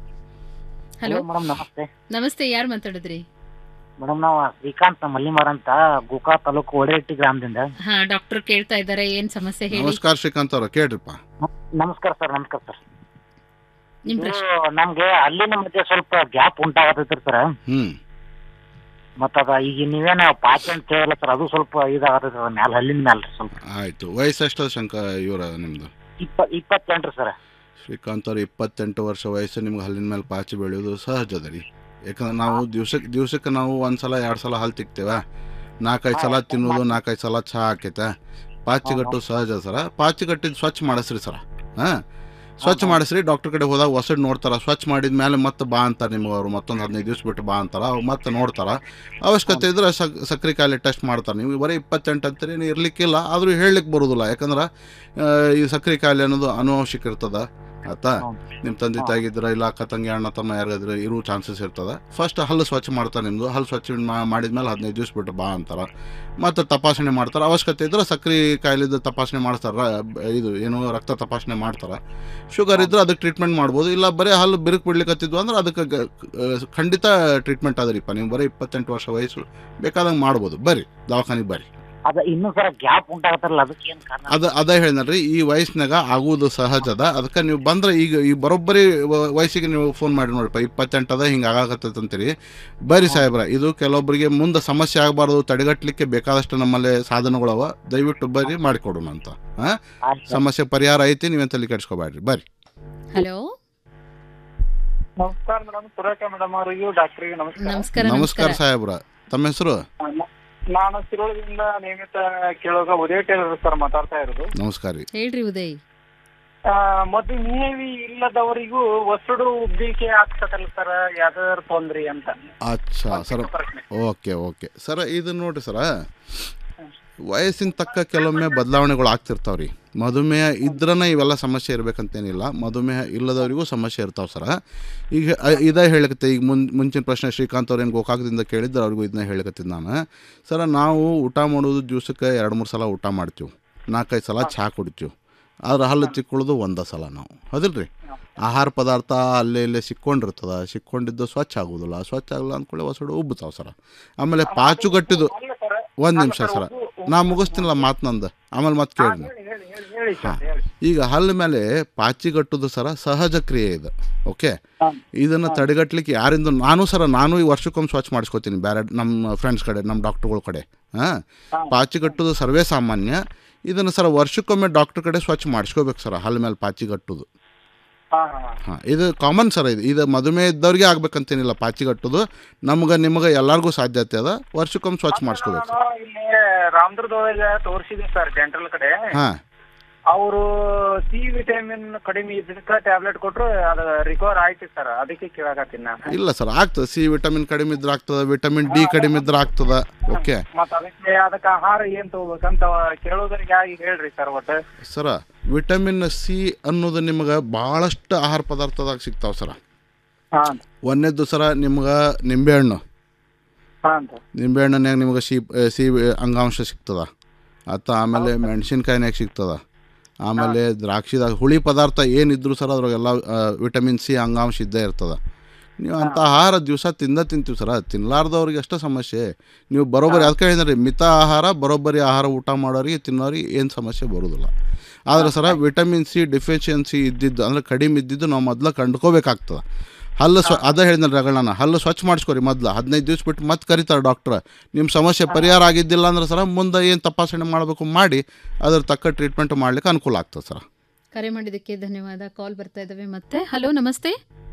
ಹಲೋ ಮೇಡಮ್ ನಮಸ್ತೆ ನಮಸ್ತೆ ಯಾರು ಮಾತಾಡಿದ್ರಿ ಮೇಡಮ್ ನಾವು ಶ್ರೀಕಾಂತ್ ಮಲ್ಲಿಮರ್ ಅಂತ ಗೋಕಾ ತಾಲೂಕು ಒಡೆಹಟ್ಟಿ ಗ್ರಾಮದಿಂದ ಹಾ ಡಾಕ್ಟರ್ ಕೇಳ್ತಾ ಇದ್ದಾರೆ ಏನ್ ಸಮಸ್ಯೆ ಹೇಳಿ ನಮಸ್ಕಾರ ಶ್ರೀಕಾಂತ್ ಅವ್ರ ಕೇಳ್ರಿಪ್ಪ ನಮಸ್ಕಾರ ಸರ್ ನಮಸ್ಕಾರ ಸರ್ ನಿಮ್ ಇದು ಪ್ರಶ್ನೆ ನಮ್ಗೆ ಅಲ್ಲಿನ ಮಧ್ಯೆ ಸ್ವಲ್ಪ ಗ್ಯಾಪ್ ಉಂಟಾಗತೈತ್ರಿ ಸರ್ ಹ್ಞೂ ಮತ್ತ ಅದ ಈಗ ನೀವೇನ ಪಾಚಿ ಅಂತ ಹೇಳಿಲ್ಲ ಸರ್ ಅದು ಸ್ವಲ್ಪ ಇದಾಗತೈತಿ ಅದ ಮ್ಯಾಲ ಹಲ್ಲಿನ ಮ್ಯಾಲ ರೀ ಸ್ವಲ್ಪ ಆಯಿತು ವಯಸ್ಸೆಷ್ಟು ಶಂಕ ಇವರ ನಿಮ್ಮದು ಇಪ್ಪ ಇಪ್ಪತ್ತೆಂಟ್ರಿ ಸರ್ ಶ್ರೀಕಾಂತ್ ಅವ್ರ ಇಪ್ಪತ್ತೆಂಟು ವರ್ಷ ವಯಸ್ಸು ನಿಮ್ಗೆ ಹಲ್ಲಿನ ಮೇಲೆ ಪಾಚಿ ಬೆಳೆಯೋದು ಸಹಜ ಅದ ರೀ ಯಾಕಂದ್ರೆ ನಾವು ದಿವ್ಸಕ್ಕೆ ದಿವ್ಸಕ್ಕೆ ನಾವು ಒಂದು ಸಲ ಎರಡು ಸಲ ಹಾಲು ತಿಕ್ತೇವ ನಾಲ್ಕೈದು ಸಲ ತಿನ್ನೋದು ನಾಲ್ಕೈದು ಸಲ ಚಹಾ ಹಾಕೈತೆ ಪಾಚಿಗಟ್ಟು ಸಹಜ ಸರ ಪಾಚಿಗಟ್ಟಿದ್ದು ಸ್ವಚ್ಛ ಮಾಡಿಸ್ರಿ ಸರ ಹಾಂ ಸ್ವಚ್ಛ ಮಾಡಿಸ್ರಿ ಡಾಕ್ಟರ್ ಕಡೆ ಹೋದಾಗ ಹೊಸಡ್ ನೋಡ್ತಾರ ಸ್ವಚ್ಛ ಮಾಡಿದ ಮೇಲೆ ಮತ್ತೆ ಬಾ ಅಂತಾರೆ ನಿಮ್ಗೆ ಅವರು ಮತ್ತೊಂದು ಹದಿನೈದು ದಿವ್ಸ ಬಿಟ್ಟು ಬಾ ಅಂತಾರ ಅವ್ರು ಮತ್ತೆ ನೋಡ್ತಾರ ಅವಶ್ಯಕತೆ ಇದ್ರೆ ಸಕ್ ಸಕ್ರೆ ಕಾಯಿಲೆ ಟೆಸ್ಟ್ ಮಾಡ್ತಾರೆ ನೀವು ಬರೀ ಇಪ್ಪತ್ತೆಂಟು ಅಂತೀರಿ ನೀವು ಇರ್ಲಿಕ್ಕಿಲ್ಲ ಆದರೂ ಹೇಳಲಿಕ್ಕೆ ಬರೋದಿಲ್ಲ ಯಾಕಂದ್ರೆ ಆ, ಈ ಸಕ್ರೆ ಕಾಯಿಲೆ ಅನ್ನೋದು ಅನುವಂಶಿಕ ಇರ್ತದ ಆಯ್ತಾ ನಿಮ್ಮ ತಂದೆ ತಾಯಿಗಿದ್ರೆ ಇಲ್ಲ ಅಕ್ಕ ತಂಗಿ ಅಣ್ಣ ತಮ್ಮ ಯಾರಿದ್ರೆ ಇರೋ ಚಾನ್ಸಸ್ ಇರ್ತದೆ ಫಸ್ಟ್ ಹಲ್ಲು ಸ್ವಚ್ಛ ಮಾಡ್ತಾರೆ ನಿಮ್ಮದು ಹಲ್ಲು ಸ್ವಚ್ಛ ಮಾ- ಮಾಡಿದ್ಮೇಲೆ ಹದಿನೈದು ದಿವ್ಸ ಬಿಟ್ಟು ಬಾ ಅಂತಾರೆ ಮತ್ತು ತಪಾಸಣೆ ಮಾಡ್ತಾರೆ ಅವಶ್ಯಕತೆ ಇದ್ರೆ ಸಕ್ರೆ ಕಾಯಿಲೆದು ತಪಾಸಣೆ ಮಾಡ್ತಾರೆ ಇದು ಏನು ರಕ್ತ ತಪಾಸಣೆ ಮಾಡ್ತಾರೆ ಶುಗರ್ ಇದ್ರೆ ಅದಕ್ಕೆ ಟ್ರೀಟ್ಮೆಂಟ್ ಮಾಡ್ಬೋದು ಇಲ್ಲ ಬರೀ ಹಲ್ಲು ಬಿರುಕು ಬಿಡ್ಲಿಕ್ಕತ್ತಿದ್ವು ಅಂದ್ರೆ ಅದಕ್ಕೆ ಗ- ಆ, ಖಂಡಿತ ಟ್ರೀಟ್ಮೆಂಟ್ ಅದರಿಪ್ಪ ನೀವು ಬರೀ ಇಪ್ಪತ್ತೆಂಟು ವರ್ಷ ವಯಸ್ಸು ಬೇಕಾದಂಗೆ ಮಾಡ್ಬೋದು ಬರ್ರಿ ದವಾಖಾನಿಗೆ ಬರ್ರಿ ಅದ ಇನ್ನೂ ಸರ ಗ್ಯಾಪ್ ಉಂಟಾಗತ್ತಾರಲ್ಲ ಅದಕ್ಕೆ ಏನ್ ಕಾರಣ ಅದ ಅದ ಹೇಳಿದ್ರಿ ಈ ವಯಸ್ಸಿನಾಗ ಆಗುವುದು ಸಹಜದ ಅದಕ್ಕೆ ನೀವು ಬಂದ್ರೆ ಈಗ ಈ ಬರೋಬ್ಬರಿ ವ- ವಯಸ್ಸಿಗೆ ನೀವು ಫೋನ್ ಮಾಡಿ ನೋಡಿಪ್ಪ ಇಪ್ಪತ್ತೆಂಟದ ಹಿಂಗೆ ಆಗಾಕತ್ತೈತೆ ಅಂತೀರಿ ಬರ್ರಿ ಸಾಹೇಬ್ರ ಇದು ಕೆಲವೊಬ್ಬರಿಗೆ ಮುಂದೆ ಸಮಸ್ಯೆ ಆಗಬಾರ್ದು ತಡೆಗಟ್ಟಲಿಕ್ಕೆ ಬೇಕಾದಷ್ಟು ನಮ್ಮಲ್ಲಿ ಸಾಧನಗಳವ ದಯವಿಟ್ಟು ಬರ್ರಿ ಮಾಡಿಕೊಡೋಣ ಅಂತ ಹಾಂ ಸಮಸ್ಯೆ ಪರಿಹಾರ ಐತಿ ನೀವೇನು ತಲೆ ಕೆಡಿಸ್ಕೋಬೇಡ್ರಿ ಬರ್ರಿ ಹಲೋ ನಮಸ್ಕಾರ ಮೇಡಮ್ ಸುರೇಖ ಮೇಡಮ್ ಅವರಿಗೂ ಡಾಕ್ಟರ್ಗೆ ನಮಸ್ಕಾರ ನಮಸ್ಕಾರ ನಮಸ್ಕಾರ ಸಾಹೇಬ್ರ ತಮ್ಮ ಹೆಸರು ನಾನು ಶಿರೋಳದಿಂದ ನಿಯಮಿತ ಕೇಳುವಾಗ ಉದಯ ಟೇಲರ್ ಸರ್ ಮಾತಾಡ್ತಾ ಇರೋದು ನಮಸ್ಕಾರ ರೀ ಹೇಳ್ರಿ ಉದಯ್ ಆ, ಮಧುಮೇಹಿ ಇಲ್ಲದವರಿಗೂ ಒಸಡು ಉಬ್ಬಿಕೆ ಆಗ್ತದಲ್ಲ ಸರ್ ಯಾವ್ದಾದ್ರು ತೊಂದ್ರಿ ಅಂತ ಅಚ್ಚಾ ಸರ್ ಓಕೆ ಓಕೆ ಸರ ಇದು ನೋಡ್ರಿ ಸರ ವಯಸ್ಸಿನ ತಕ್ಕ ಕೆಲವೊಮ್ಮೆ ಬದಲಾವಣೆಗಳು ಆಗ್ತಿರ್ತಾವೆ ರೀ ಮಧುಮೇಹ ಇದ್ರನ ಇವೆಲ್ಲ ಸಮಸ್ಯೆ ಇರ್ಬೇಕಂತೇನಿಲ್ಲ ಮಧುಮೇಹ ಇಲ್ಲದವರಿಗೂ ಸಮಸ್ಯೆ ಇರ್ತಾವೆ ಸರ ಈಗ ಅ- ಇದೇ ಹೇಳಕತ್ತೆ ಈಗ ಮುನ್ ಮುಂಚಿನ ಪ್ರಶ್ನೆ ಶ್ರೀಕಾಂತ್ ಅವ್ರು ಏನು ಗೋಕಾಕದಿಂದ ಕೇಳಿದ್ರು ಅವ್ರಿಗೂ ಇದನ್ನ ಹೇಳಕತ್ತಿದ್ದು ನಾನು ಸರ ನಾವು ಊಟ ಮಾಡೋದು ದಿವ್ಸಕ್ಕೆ ಎರಡು ಮೂರು ಸಲ ಊಟ ಮಾಡ್ತೀವಿ ನಾಲ್ಕೈದು ಸಲ ಚಹಾ ಕುಡಿತೀವಿ ಆದ್ರೆ ಹಲ್ಲು ತಿಕ್ಕೊಳ್ಳೋದು ಒಂದೇ ಸಲ ನಾವು ಹೌದಿಲ್ರಿ ಆಹಾರ ಪದಾರ್ಥ ಅಲ್ಲೇ ಇಲ್ಲೇ ಸಿಕ್ಕೊಂಡಿರ್ತದ ಸಿಕ್ಕೊಂಡಿದ್ದು ಸ್ವಚ್ಛ ಆಗೋದಿಲ್ಲ ಸ್ವಚ್ಛ ಆಗಲ್ಲ ಅಂದ್ಕೊಳ್ಳಿ ಹೊಸಡು ಉಬ್ಬುತ್ತಾವ ಸರ ಆಮೇಲೆ ಪಾಚುಗಟ್ಟಿದು ಒಂದು ನಿಮಿಷ ಸರ ನಾ ಮುಗಿಸ್ತೀನಲ್ಲ ಮಾತು ನಂದು ಆಮೇಲೆ ಮತ್ತೆ ಕೇಳಿ ನೀವು. ಹೇಳಿ ಹಾಂ ಈಗ ಹಲ್ಲು ಮೇಲೆ ಪಾಚಿಗಟ್ಟುದು ಸರ ಸಹಜ ಕ್ರಿಯೆ ಇದು ಓಕೆ ಇದನ್ನು ತಡೆಗಟ್ಟಲಿಕ್ಕೆ ಯಾರಿಂದ ನಾನು ಸರ ನಾನು ಈ ವರ್ಷಕ್ಕೊಮ್ಮೆ ಸ್ವಚ್ಛ ಮಾಡಿಸ್ಕೊತೀನಿ ಬೇರೆ ನಮ್ಮ ಫ್ರೆಂಡ್ಸ್ ಕಡೆ ನಮ್ಮ ಡಾಕ್ಟ್ರುಗಳ ಕಡೆ ಹಾಂ ಪಾಚಿಗಟ್ಟುದು ಸರ್ವೇ ಸಾಮಾನ್ಯ ಇದನ್ನು ಸರ ವರ್ಷಕ್ಕೊಮ್ಮೆ ಡಾಕ್ಟ್ರ್ ಕಡೆ ಸ್ವಚ್ಛ ಮಾಡಿಸ್ಕೋಬೇಕು ಸರ ಹಲ್ಲು ಮೇಲೆ ಪಾಚಿಗಟ್ಟುದು ಹಾಂ ಇದು ಕಾಮನ್ ಸರ್ ಇದು ಇದು ಮಧುಮೇಹ ಇದ್ದವ್ರಿಗೆ ಆಗ್ಬೇಕಂತೇನಿಲ್ಲ ಪಾಚಿಗಟ್ಟುದು ನಮ್ಗೆ ನಿಮ್ಗೆ ಎಲ್ಲರಿಗೂ ಸಾಧ್ಯತೆ ಅದ ವರ್ಷಕ್ಕೊಮ್ಮೆ ಸ್ವಚ್ಛ ಮಾಡಿಸ್ಕೋಬೇಕು ನಾನು ಇಲ್ಲಿ ರಾಮದುರ್ಗದೊಳಗೆ ತೋರಿಸಿದೀನಿ ಸರ್ ಜೆಂಟ್ರಲ್ ಕಡೆ ಹಾಂ ಅವರು ಸಿ ವಿಟಮಿನ್ ಕಡಿಮೆ ಇದ್ದಕ್ಕ ಟ್ಯಾಬ್ಲೆಟ್ ಕೊಟ್ರು ಅದು ರಿಕವರ್ ಆಯ್ತು ಸರ್ ಅದಕ್ಕೆ ಕೇಳಾಕತ್ತೀನಿ ನಾನು ಇಲ್ಲ ಸರ್ ಆಗ್ತದೆ ಸಿ ವಿಟಮಿನ್ ಕಡಿಮೆ ಇದ್ರೆ ಆಗ್ತದೆ ವಿಟಮಿನ್ ಡಿ ಕಡಿಮೆ ಇದ್ರೆ ಆಗ್ತದೆ ಓಕೆ ಮತ್ತ ಅದಕ್ಕೆ ಅದಕ್ಕೆ ಆಹಾರ ಏನ್ ತಗೋಬೇಕಂತ ಕೇಳೋದ್ರಿಗೆ ಈಗ ಹೇಳ್ರಿ ಸರ್ ಒಟ್ಟು ಸರ ವಿಟಮಿನ್ ಸಿ ಅನ್ನೋದು ನಿಮ್ಗೆ ಭಾಳಷ್ಟು ಆಹಾರ ಪದಾರ್ಥದಾಗ ಸಿಗ್ತಾವೆ ಸರ ಹಾಂ ಒಂದನೇದ್ದು ಸರ ನಿಮ್ಗೆ ನಿಂಬೆಹಣ್ಣು ಹಾಂ ನಿಂಬೆಹಣ್ಣಿನಾಗ ನಿಮ್ಗೆ ಸಿ ಸಿ ಅಂಗಾಂಶ ಸಿಗ್ತದ ಆತ ಆಮೇಲೆ ಮೆಣಸಿನ್ಕಾಯಿನಾಗ ಸಿಗ್ತದ ಆಮೇಲೆ ದ್ರಾಕ್ಷಿದಾಗ ಹುಳಿ ಪದಾರ್ಥ ಏನಿದ್ರು ಸರ್ ಅದ್ರಾಗೆಲ್ಲ ವಿಟಮಿನ್ ಸಿ ಅಂಗಾಂಶ ಇದ್ದೇ ಇರ್ತದೆ ನೀವು ಅಂಥ ಆಹಾರ ದಿವಸ ತಿಂದ ತಿಂತೀವಿ ಸರ ತಿನ್ನಲಾರ್ದವ್ರಿಗೆ ಅಷ್ಟೇ ಸಮಸ್ಯೆ ನೀವು ಬರೋಬ್ಬರಿ ಅದಕ್ಕೆ ಹೇಳಿದ್ರಿ ಮಿತ ಆಹಾರ ಬರೋಬ್ಬರಿ ಆಹಾರ ಊಟ ಮಾಡೋರಿಗೆ ತಿನ್ನೋರಿಗೆ ಏನು ಸಮಸ್ಯೆ ಬರೋದಿಲ್ಲ ಆದರೆ ಸರ ವಿಟಮಿನ್ ಸಿ ಡಿಫಿಷಿಯನ್ಸಿ ಇದ್ದಿದ್ದು ಅಂದರೆ ಕಡಿಮೆ ಇದ್ದಿದ್ದು ನಾವು ಮೊದಲು ಕಂಡ್ಕೋಬೇಕಾಗ್ತದೆ ಹಲ್ಲು ಸ್ವ ಅದೇ ಹೇಳಿದ್ನಲ್ಲ ರಗಳ ನಾನು ಹಲ್ಲು ಸ್ವಚ್ಛ ಮಾಡಿಸ್ಕೊರಿ ಮೊದಲು ಹದಿನೈದು ದಿವ್ಸ ಬಿಟ್ಟು ಮತ್ತೆ ಕರೀತಾರೆ ಡಾಕ್ಟ್ರ್ ನಿಮ್ಮ ಸಮಸ್ಯೆ ಪರಿಹಾರ ಆಗಿದ್ದಿಲ್ಲ ಅಂದ್ರೆ ಸರ ಮುಂದೆ ಏನು ತಪಾಸಣೆ ಮಾಡಬೇಕು ಮಾಡಿ ಅದ್ರ ತಕ್ಕ ಟ್ರೀಟ್ಮೆಂಟ್ ಮಾಡ್ಲಿಕ್ಕೆ ಅನುಕೂಲ ಆಗ್ತದೆ ಸರ್ ಕರೆ ಮಾಡಿದ್ದಕ್ಕೆ ಧನ್ಯವಾದ ಕಾಲ್ ಬರ್ತಾ ಇದ್ದಾವೆ ಮತ್ತೆ ಹಲೋ ನಮಸ್ತೆ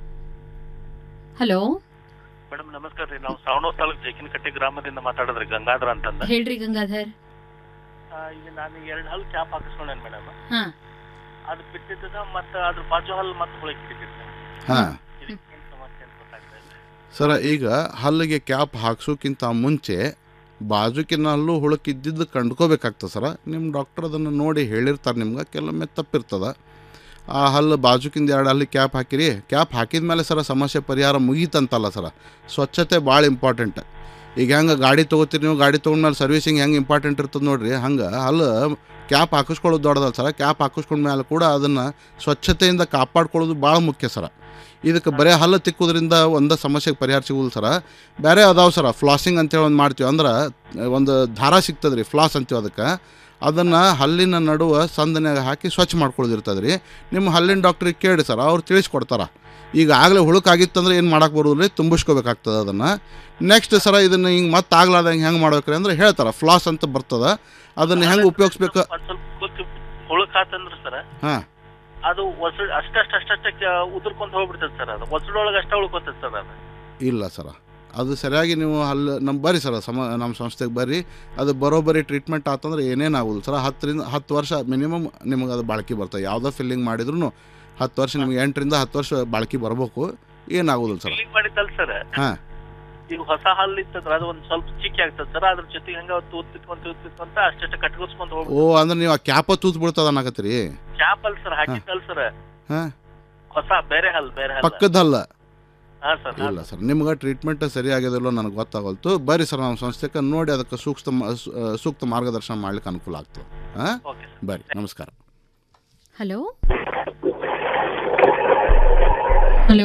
ಹಲೋ ಮೇಡಮ್ ನಮಸ್ಕಾರ ರೀ ನಾವು ಸಾವಣೂರ್ ತಾಲೂಕ್ ಜೇಕಿನಕಟ್ಟೆ ಗ್ರಾಮದಿಂದ ಮಾತಾಡಿದ್ರಿ ಗಂಗಾಧರ ಅಂತಂದ ಹೇಳ್ರಿ ಗಂಗಾಧರ್ ಆ, ಈಗ ನಾನು ಎರಡು ಹಲ್ ಕ್ಯಾಪ್ ಹಾಕಿಸ್ಕೊಂಡೇನ್ ಮೇಡಮ್ ಹಾ ಅದು ಬಿಟ್ಟಿದ್ದದ ಮತ್ತೆ ಅದ್ರ ಬಾಜು ಹಲ್ ಮತ್ತೆ ಹುಳಕ್ ಬಿಟ್ಟಿದ್ದ ಹಾಂ ಇದಕ್ಕೆ ಏನ್ ಸಮಸ್ಯೆ ಅಂತ ಗೊತ್ತಾಗ್ತಾ ಇಲ್ಲ ಸರ ಈಗ ಹಲ್ಲಿಗೆ ಕ್ಯಾಪ್ ಹಾಕ್ಸೋಕ್ಕಿಂತ ಮುಂಚೆ ಬಾಜುಕಿನ ಹಲ್ಲು ಹುಳಕ್ಕಿದ್ದಿದ್ದು ಕಂಡ್ಕೋಬೇಕಾಗ್ತದೆ ಸರ ನಿಮ್ಮ ಡಾಕ್ಟರ್ ಅದನ್ನು ನೋಡಿ ಹೇಳಿರ್ತಾರೆ ನಿಮ್ಗೆ ಕೆಲವೊಮ್ಮೆ ತಪ್ಪಿರ್ತದೆ ಆ ಹಲ್ಲು ಬಾಜುಕಿಂದ ಎರಡು ಹಲ್ಲಿ ಕ್ಯಾಪ್ ಹಾಕಿರಿ ಕ್ಯಾಪ್ ಹಾಕಿದ ಮೇಲೆ ಸರ ಸಮಸ್ಯೆ ಪರಿಹಾರ ಮುಗೀತಂತಲ್ಲ ಸರ ಸ್ವಚ್ಛತೆ ಭಾಳ ಇಂಪಾರ್ಟೆಂಟ್ ಈಗ ಹೆಂಗೆ ಗಾಡಿ ತೊಗೋತೀರಿ ನೀವು ಗಾಡಿ ತೊಗೊಂಡ್ಮೇಲೆ ಸರ್ವಿಸಿಂಗ್ ಹೆಂಗೆ ಇಂಪಾರ್ಟೆಂಟ್ ಇರ್ತದೆ ನೋಡ್ರಿ ಹಂಗೆ ಹಲ್ಲು ಕ್ಯಾಪ್ ಹಾಕಿಸ್ಕೊಳ್ಳೋದು ದೊಡ್ಡದಲ್ಲ ಸರ ಕ್ಯಾಪ್ ಹಾಕಿಸ್ಕೊಂಡ್ಮೇಲೆ ಕೂಡ ಅದನ್ನು ಸ್ವಚ್ಛತೆಯಿಂದ ಕಾಪಾಡ್ಕೊಳ್ಳೋದು ಭಾಳ ಮುಖ್ಯ ಸರ ಇದಕ್ಕೆ ಬರೀ ಹಲ್ಲು ತಿಕ್ಕೋದ್ರಿಂದ ಒಂದು ಸಮಸ್ಯೆಗೆ ಪರಿಹಾರ ಸಿಗೋದಿಲ್ಲ ಸರ ಬೇರೆ ಅದಾವೆ ಸರ ಫ್ಲಾಸಿಂಗ್ ಅಂತೇಳಿ ಒಂದು ಮಾಡ್ತೀವಿ ಅಂದ್ರೆ ಒಂದು ದಾರ ಸಿಗ್ತದೆ ರೀ ಫ್ಲಾಸ್ ಅಂತೀವಿ ಅದಕ್ಕೆ ಅದನ್ನು ಹಲ್ಲಿನ ನಡುವೆ ಸಂದನ್ಯಾಗ ಹಾಕಿ ಸ್ವಚ್ಛ ಮಾಡ್ಕೊಳ್ಳೋದಿರ್ತದೆ ರೀ ನಿಮ್ಮ ಹಲ್ಲಿನ ಡಾಕ್ಟ್ರಿಗೆ ಕೇಳಿ ಸರ್ ಅವ್ರು ತಿಳಿಸ್ಕೊಡ್ತಾರೆ ಈಗ ಆಗಲೇ ಹುಳುಕಾಗಿತ್ತಂದ್ರೆ ಏನು ಮಾಡಕ್ಕೆ ಬರೋದಿಲ್ಲ ತುಂಬಿಸ್ಕೋಬೇಕಾಗ್ತದೆ ಅದನ್ನು ನೆಕ್ಸ್ಟ್ ಸರ ಇದನ್ನು ಹಿಂಗೆ ಮತ್ತೆ ಆಗ್ಲಾರ್ದಂಗೆ ಹೆಂಗೆ ಮಾಡ್ಬೇಕ್ರಿ ಅಂದ್ರೆ ಹೇಳ್ತಾರೆ ಫ್ಲಾಸ್ ಅಂತ ಬರ್ತದೆ ಅದನ್ನು ಹೆಂಗೆ ಉಪಯೋಗಿಸ್ಬೇಕು ಒಂದ್ ಸ್ವಲ್ಪ ಗೊತ್ತು ಹುಳಕ್ ಆತಂದ್ರ ಸರ್ ಹಾಂ ಅದು ಒಸಡ್ ಅಷ್ಟಷ್ಟ ಅಷ್ಟಷ್ಟ ಉದುರ್ಕೊಂತ ಹೋಗ್ಬಿಡ್ತದೆ ಸರ್ ಅದು ಒಸಡೊಳಗೆ ಅಷ್ಟ ಉಳ್ಕೊತದೆ ಸರ್ ಅದು ಇಲ್ಲ ಸರ ಅದು ಸರಿಯಾಗಿ ನೀವು ಅಲ್ಲಿ ನಮ್ಮ ಬರ್ರಿ ಸರ ಸಮ ನಮ್ಮ ಸಂಸ್ಥೆಗೆ ಬರ್ರಿ ಅದು ಬರೋಬ್ಬರಿ ಟ್ರೀಟ್ಮೆಂಟ್ ಆತಂದ್ರೆ ಏನೇನು ಆಗೋದು ಸರ ಹತ್ತರಿಂದ ಹತ್ತು ವರ್ಷ ಮಿನಿಮಮ್ ನಿಮಗೆ ಅದು ಬಾಳ್ಕೆ ಬರ್ತದೆ ಯಾವುದೋ ಫಿಲ್ಲಿಂಗ್ ಮಾಡಿದ್ರು ಹತ್ತು ವರ್ಷ ನಿಮ್ಗೆ ಎಂಟರಿಂದ ಹತ್ತು ವರ್ಷ ಬಾಳ್ಕೆ ಬರಬೇಕು ಏನಾಗೋದಿಲ್ಲ ಸರ್ ಫೀಲಿಂಗ್ ಮಾಡಿದ್ದಲ್ಲ ಸರ್ ಹಾಂ ಈಗ ಹೊಸ ಹಲ್ಲು ಇತ್ತಂದ್ರ ಅದು ಒಂದ್ ಸ್ವಲ್ಪ ಚಿಕ್ಕಿ ಆಗ್ತದೆ ಸರ್ ಅದ್ರ ಜೊತೆಗೆ ಹಂಗ ತೂತ್ ತಿತ್ಕೊಂತ ತೂತ್ ತಿತ್ಕೊಂತ ಅಷ್ಟಷ್ಟ ಕಟ್ಕೊಸ್ಕೊಂತ ಓ ಹೋಗ್ಬಿಡ್ತದೆ ಅಂದ್ರೆ ನೀವು ಆ ಕ್ಯಾಪ ತೂತ್ ಬಿಡ್ತದ ಅನ್ನಕತ್ತೀರಿ ಕ್ಯಾಪ್ ಅಲ್ ಸರ್ ಹಾಕಿದ್ದಲ್ ಸರ್ ಹಾಂ ಹೊಸ ಬೇರೆ ಹಲ್ ಬೇರೆ ಹಲ್ ಪಕ್ಕದಲ್ಲ ಹಾ ಸರ್ ಇಲ್ಲ ಸರ್ ನಿಮ್ಗೆ ಟ್ರೀಟ್ಮೆಂಟ್ ಸರಿಯಾಗಿದಿಲ್ಲೋ ನನಗೆ ಗೊತ್ತಾಗಲ್ತು ಬರ್ರಿ ಸರ್ ನಮ್ಮ ಸಂಸ್ಥೆಗೆ ನೋಡಿ ಅದಕ್ಕೆ ಸೂಕ್ತ ಮ- ಸು- ಆ, ಸೂಕ್ತ ಮಾರ್ಗದರ್ಶನ ಮಾಡ್ಲಿಕ್ಕೆ ಅನುಕೂಲ ಆಗ್ತದೆ ಹಾಂ ಓಕೆ ಬರ್ರಿ ನಮಸ್ಕಾರ ಹಲೋ ಹಲೋ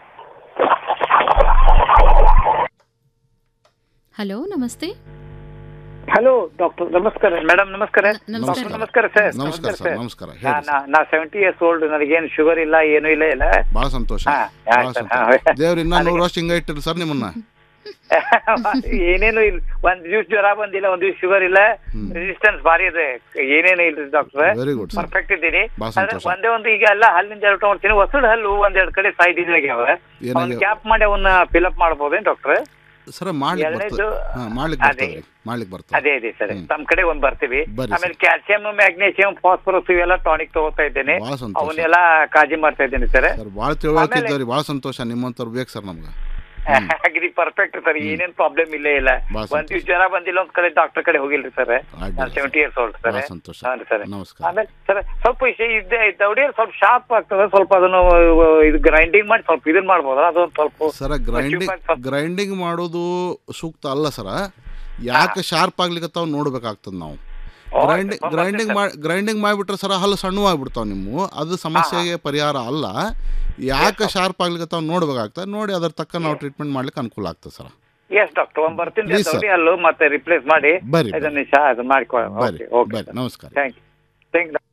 ಹಲೋ ನಮಸ್ತೆ ಹಲೋ ಡಾಕ್ಟರ್ ನಮಸ್ಕಾರ ಮೇಡಮ್ ನಮಸ್ಕಾರ ನಮಸ್ಕಾರ. ಡಾಕ್ಟರ್ ನಮಸ್ಕಾರ ಸರ್ ನಮಸ್ಕಾರ ಸರ್ ನಮಸ್ಕಾರ ಹೇಳಿ ನಾ- ನಾ ಸೆವೆಂಟಿ ಇಯರ್ಸ್ ಓಲ್ಡ್ ನನಗೇನು ಶುಗರ್ ಇಲ್ಲ ಏನೂ ಇಲ್ಲ ಇಲ್ಲ ಭಾಳ ಸಂತೋಷ ಹಾ, ಭಾಳ ಆಯ್ತು, ಸಂತೋಷ ಹಾ. ದೇವ್ರು ಇನ್ನೂ ನೂರು ವರ್ಷ ಹಿಂಗ ಇಟ್ಟಿರಿ ಸರ್ ನಿಮ್ಮನ್ನ ಏನೇನು ಇಲ್ಲ ಒಂದ್ ದಿವ್ಸ ಜ್ವರ ಬಂದಿಲ್ಲ ಒಂದ್ ದಿವ್ಸ ಶುಗರ್ ಇಲ್ಲ ರೆಸಿಸ್ಟೆನ್ಸ್ ಭಾರಿ ಇದೆ ಏನೇನು ಇಲ್ರಿ doctor very good sir perfect ಇದ್ದೀನಿ ಭಾಳ ಆದ್ರೆ ಸಂತೋಷ ಒಂದೇ ಒಂದು ಈಗ ಎಲ್ಲ ಹಲ್ಲಿನ ಜರ ತಗೊಂಡ್ತೀನಿ ಹೊಸಡ್ ಹಲ್ಲು ಒಂದೆರಡು ಕಡೆ ಸೈಡ್ ಇದಾಗ್ಯಾವ ಅವ್ನ ಏನಾಗ್ಯಾವ? ಕ್ಯಾಪ್ ಮಾಡಿ ಅವನ್ನ ಫಿಲ್ಅಪ್ ಮಾಡ್ಬೋದೇನ್ ಡಾಕ್ಟರ್ ಸರ್ ಮಾಡ್ಲಿಕ್ಕೆ ಎರಡನೇದು ಬರ್ತದೆ ಹಾಂ ಮಾಡ್ಲಿಕ್ಕೆ ಅದೇ. ಬರ್ತದೆ ರೀ ಮಾಡ್ಲಿಕ್ಕೆ ಬರ್ತದೆ ಅದೇ ಇದೆ ಸರ್ ತಮ್ ಕಡೆ ಒಂದ್ ಬರ್ತೀವಿ ಬರ್ರಿ ಆಮೇಲೆ ಕ್ಯಾಲ್ಸಿಯಂ ಮ್ಯಾಗ್ನೇಸಿಯಂ ಫಾಸ್ಫರಸ್ ಇವೆಲ್ಲ ಟಾನಿಕ್ ತಗೋತಾ ಇದ್ದೇನೆ ಭಾಳ ಸಂತೋಷ. ಅವನ್ನೆಲ್ಲ ಕಾಳಜಿ ಮಾಡ್ತಾ ಇದ್ದೇನೆ ಸರ್ ಸರ್ ಭಾಳ ತಿಳುವಳಿಕೆ ಇದ್ದಾವೆ ಭಾಳ ಸಂತೋಷ ನಿಮ್ಮಂಥವ್ರು ಬೇಕು ಸರ್ ನಮ್ಗೆ ಅಗ್ರಿ ಪರ್ಫೆಕ್ಟ್ ಸರ್ ಏನೇನ್ ಪ್ರಾಬ್ಲಮ್ ಇಲ್ಲೇ ಇಲ್ಲ ಭಾಳ ಒಂದ್ ದಿವ್ಸ ಜ್ವರ ಬಂದಿಲ್ಲ ಒಂದ್ ಕಡೆ ಡಾಕ್ಟರ್ ಕಡೆ ಹೋಗಿಲ್ರಿ ಸರ್ ನಾನು ಸೆವೆಂಟಿ ಇಯರ್ಸ್ ಓಲ್ಡ್ ಸರ್ ಭಾಳ ಸಂತೋಷ ಹಾಂ ಸರ್ ನಮಸ್ಕಾರ ಆಮೇಲೆ ಸರ್ ಸ್ವಲ್ಪ ವಿಷಯ ಇದೆ ದೌಡಿಯಲ್ಲಿ ಸ್ವಲ್ಪ ಶಾರ್ಪ್ ಆಗ್ತದೆ ಸ್ವಲ್ಪ ಅದನ್ನು ಇದು ಗ್ರೈಂಡಿಂಗ್ ಮಾಡಿ ಸ್ವಲ್ಪ ಇದನ್ನ ಮಾಡ್ಬೋದಾ ಅದೊಂದು ಸ್ವಲ್ಪ ಸರ ಗ್ರೈಂಡಿಂಗ್ ಗ್ರೈಂಡಿಂಗ್ ಮಾಡೋದು ಸೂಕ್ತ ಅಲ್ಲ ಸರ ಯಾಕೆ ಶಾರ್ಪ್ ಆಗ್ಲಿಕ್ಕತ್ತಾವ ನೋಡ್ಬೇಕಾಗ್ತದೆ ನಾವು ಗ್ರೈಂಡಿಂಗ್ ಗ್ರೈಂಡಿಂಗ್ ಮಾಡಿ ಗ್ರೈಂಡಿಂಗ್ ಮಾಡಿಬಿಟ್ರೆ ಸರ ಹಲ್ಲು ಸಣ್ಣವಾಗ್ಬಿಡ್ತಾವ ನಿಮ್ಮ ಅದು ಸಮಸ್ಯೆಗೆ ಪರಿಹಾರ ಅಲ್ಲ ಯಾಕೆ ಶಾರ್ಪ್ ಆಗ್ಲಿಕ್ಕತ್ತಾವ ನೋಡ್ಬೇಕಾಗ್ತದೆ ನೋಡಿ ಅದ್ರ ತಕ್ಕ ನಾವು ಟ್ರೀಟ್ಮೆಂಟ್ ಮಾಡ್ಲಿಕ್ಕೆ ಅನುಕೂಲ ಆಗ್ತದೆ ಸರ ಎಸ್ ಡಾಕ್ಟರ್ ಒಂದ್ ಬರ್ತೀನಿ Please, sir. ದೌಡಿ ಅಲ್ಲೂ ಮತ್ತೆ ರಿಪ್ಲೇಸ್ ಮಾಡಿ ಬರ್ರಿ, ಇದನ್ನ ಶಾ ಅದು ಮಾಡ್ಕೊಳ್ಳೋಣ ಬರ್ರಿ ಓಕೆ ಓಕೆ ಬರ್ರಿ ನಮಸ್ಕಾರ thank you thank you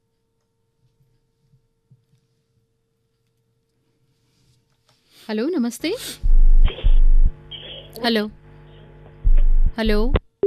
hello ನಮಸ್ತೆ ಹಲೋ ಹಲೋ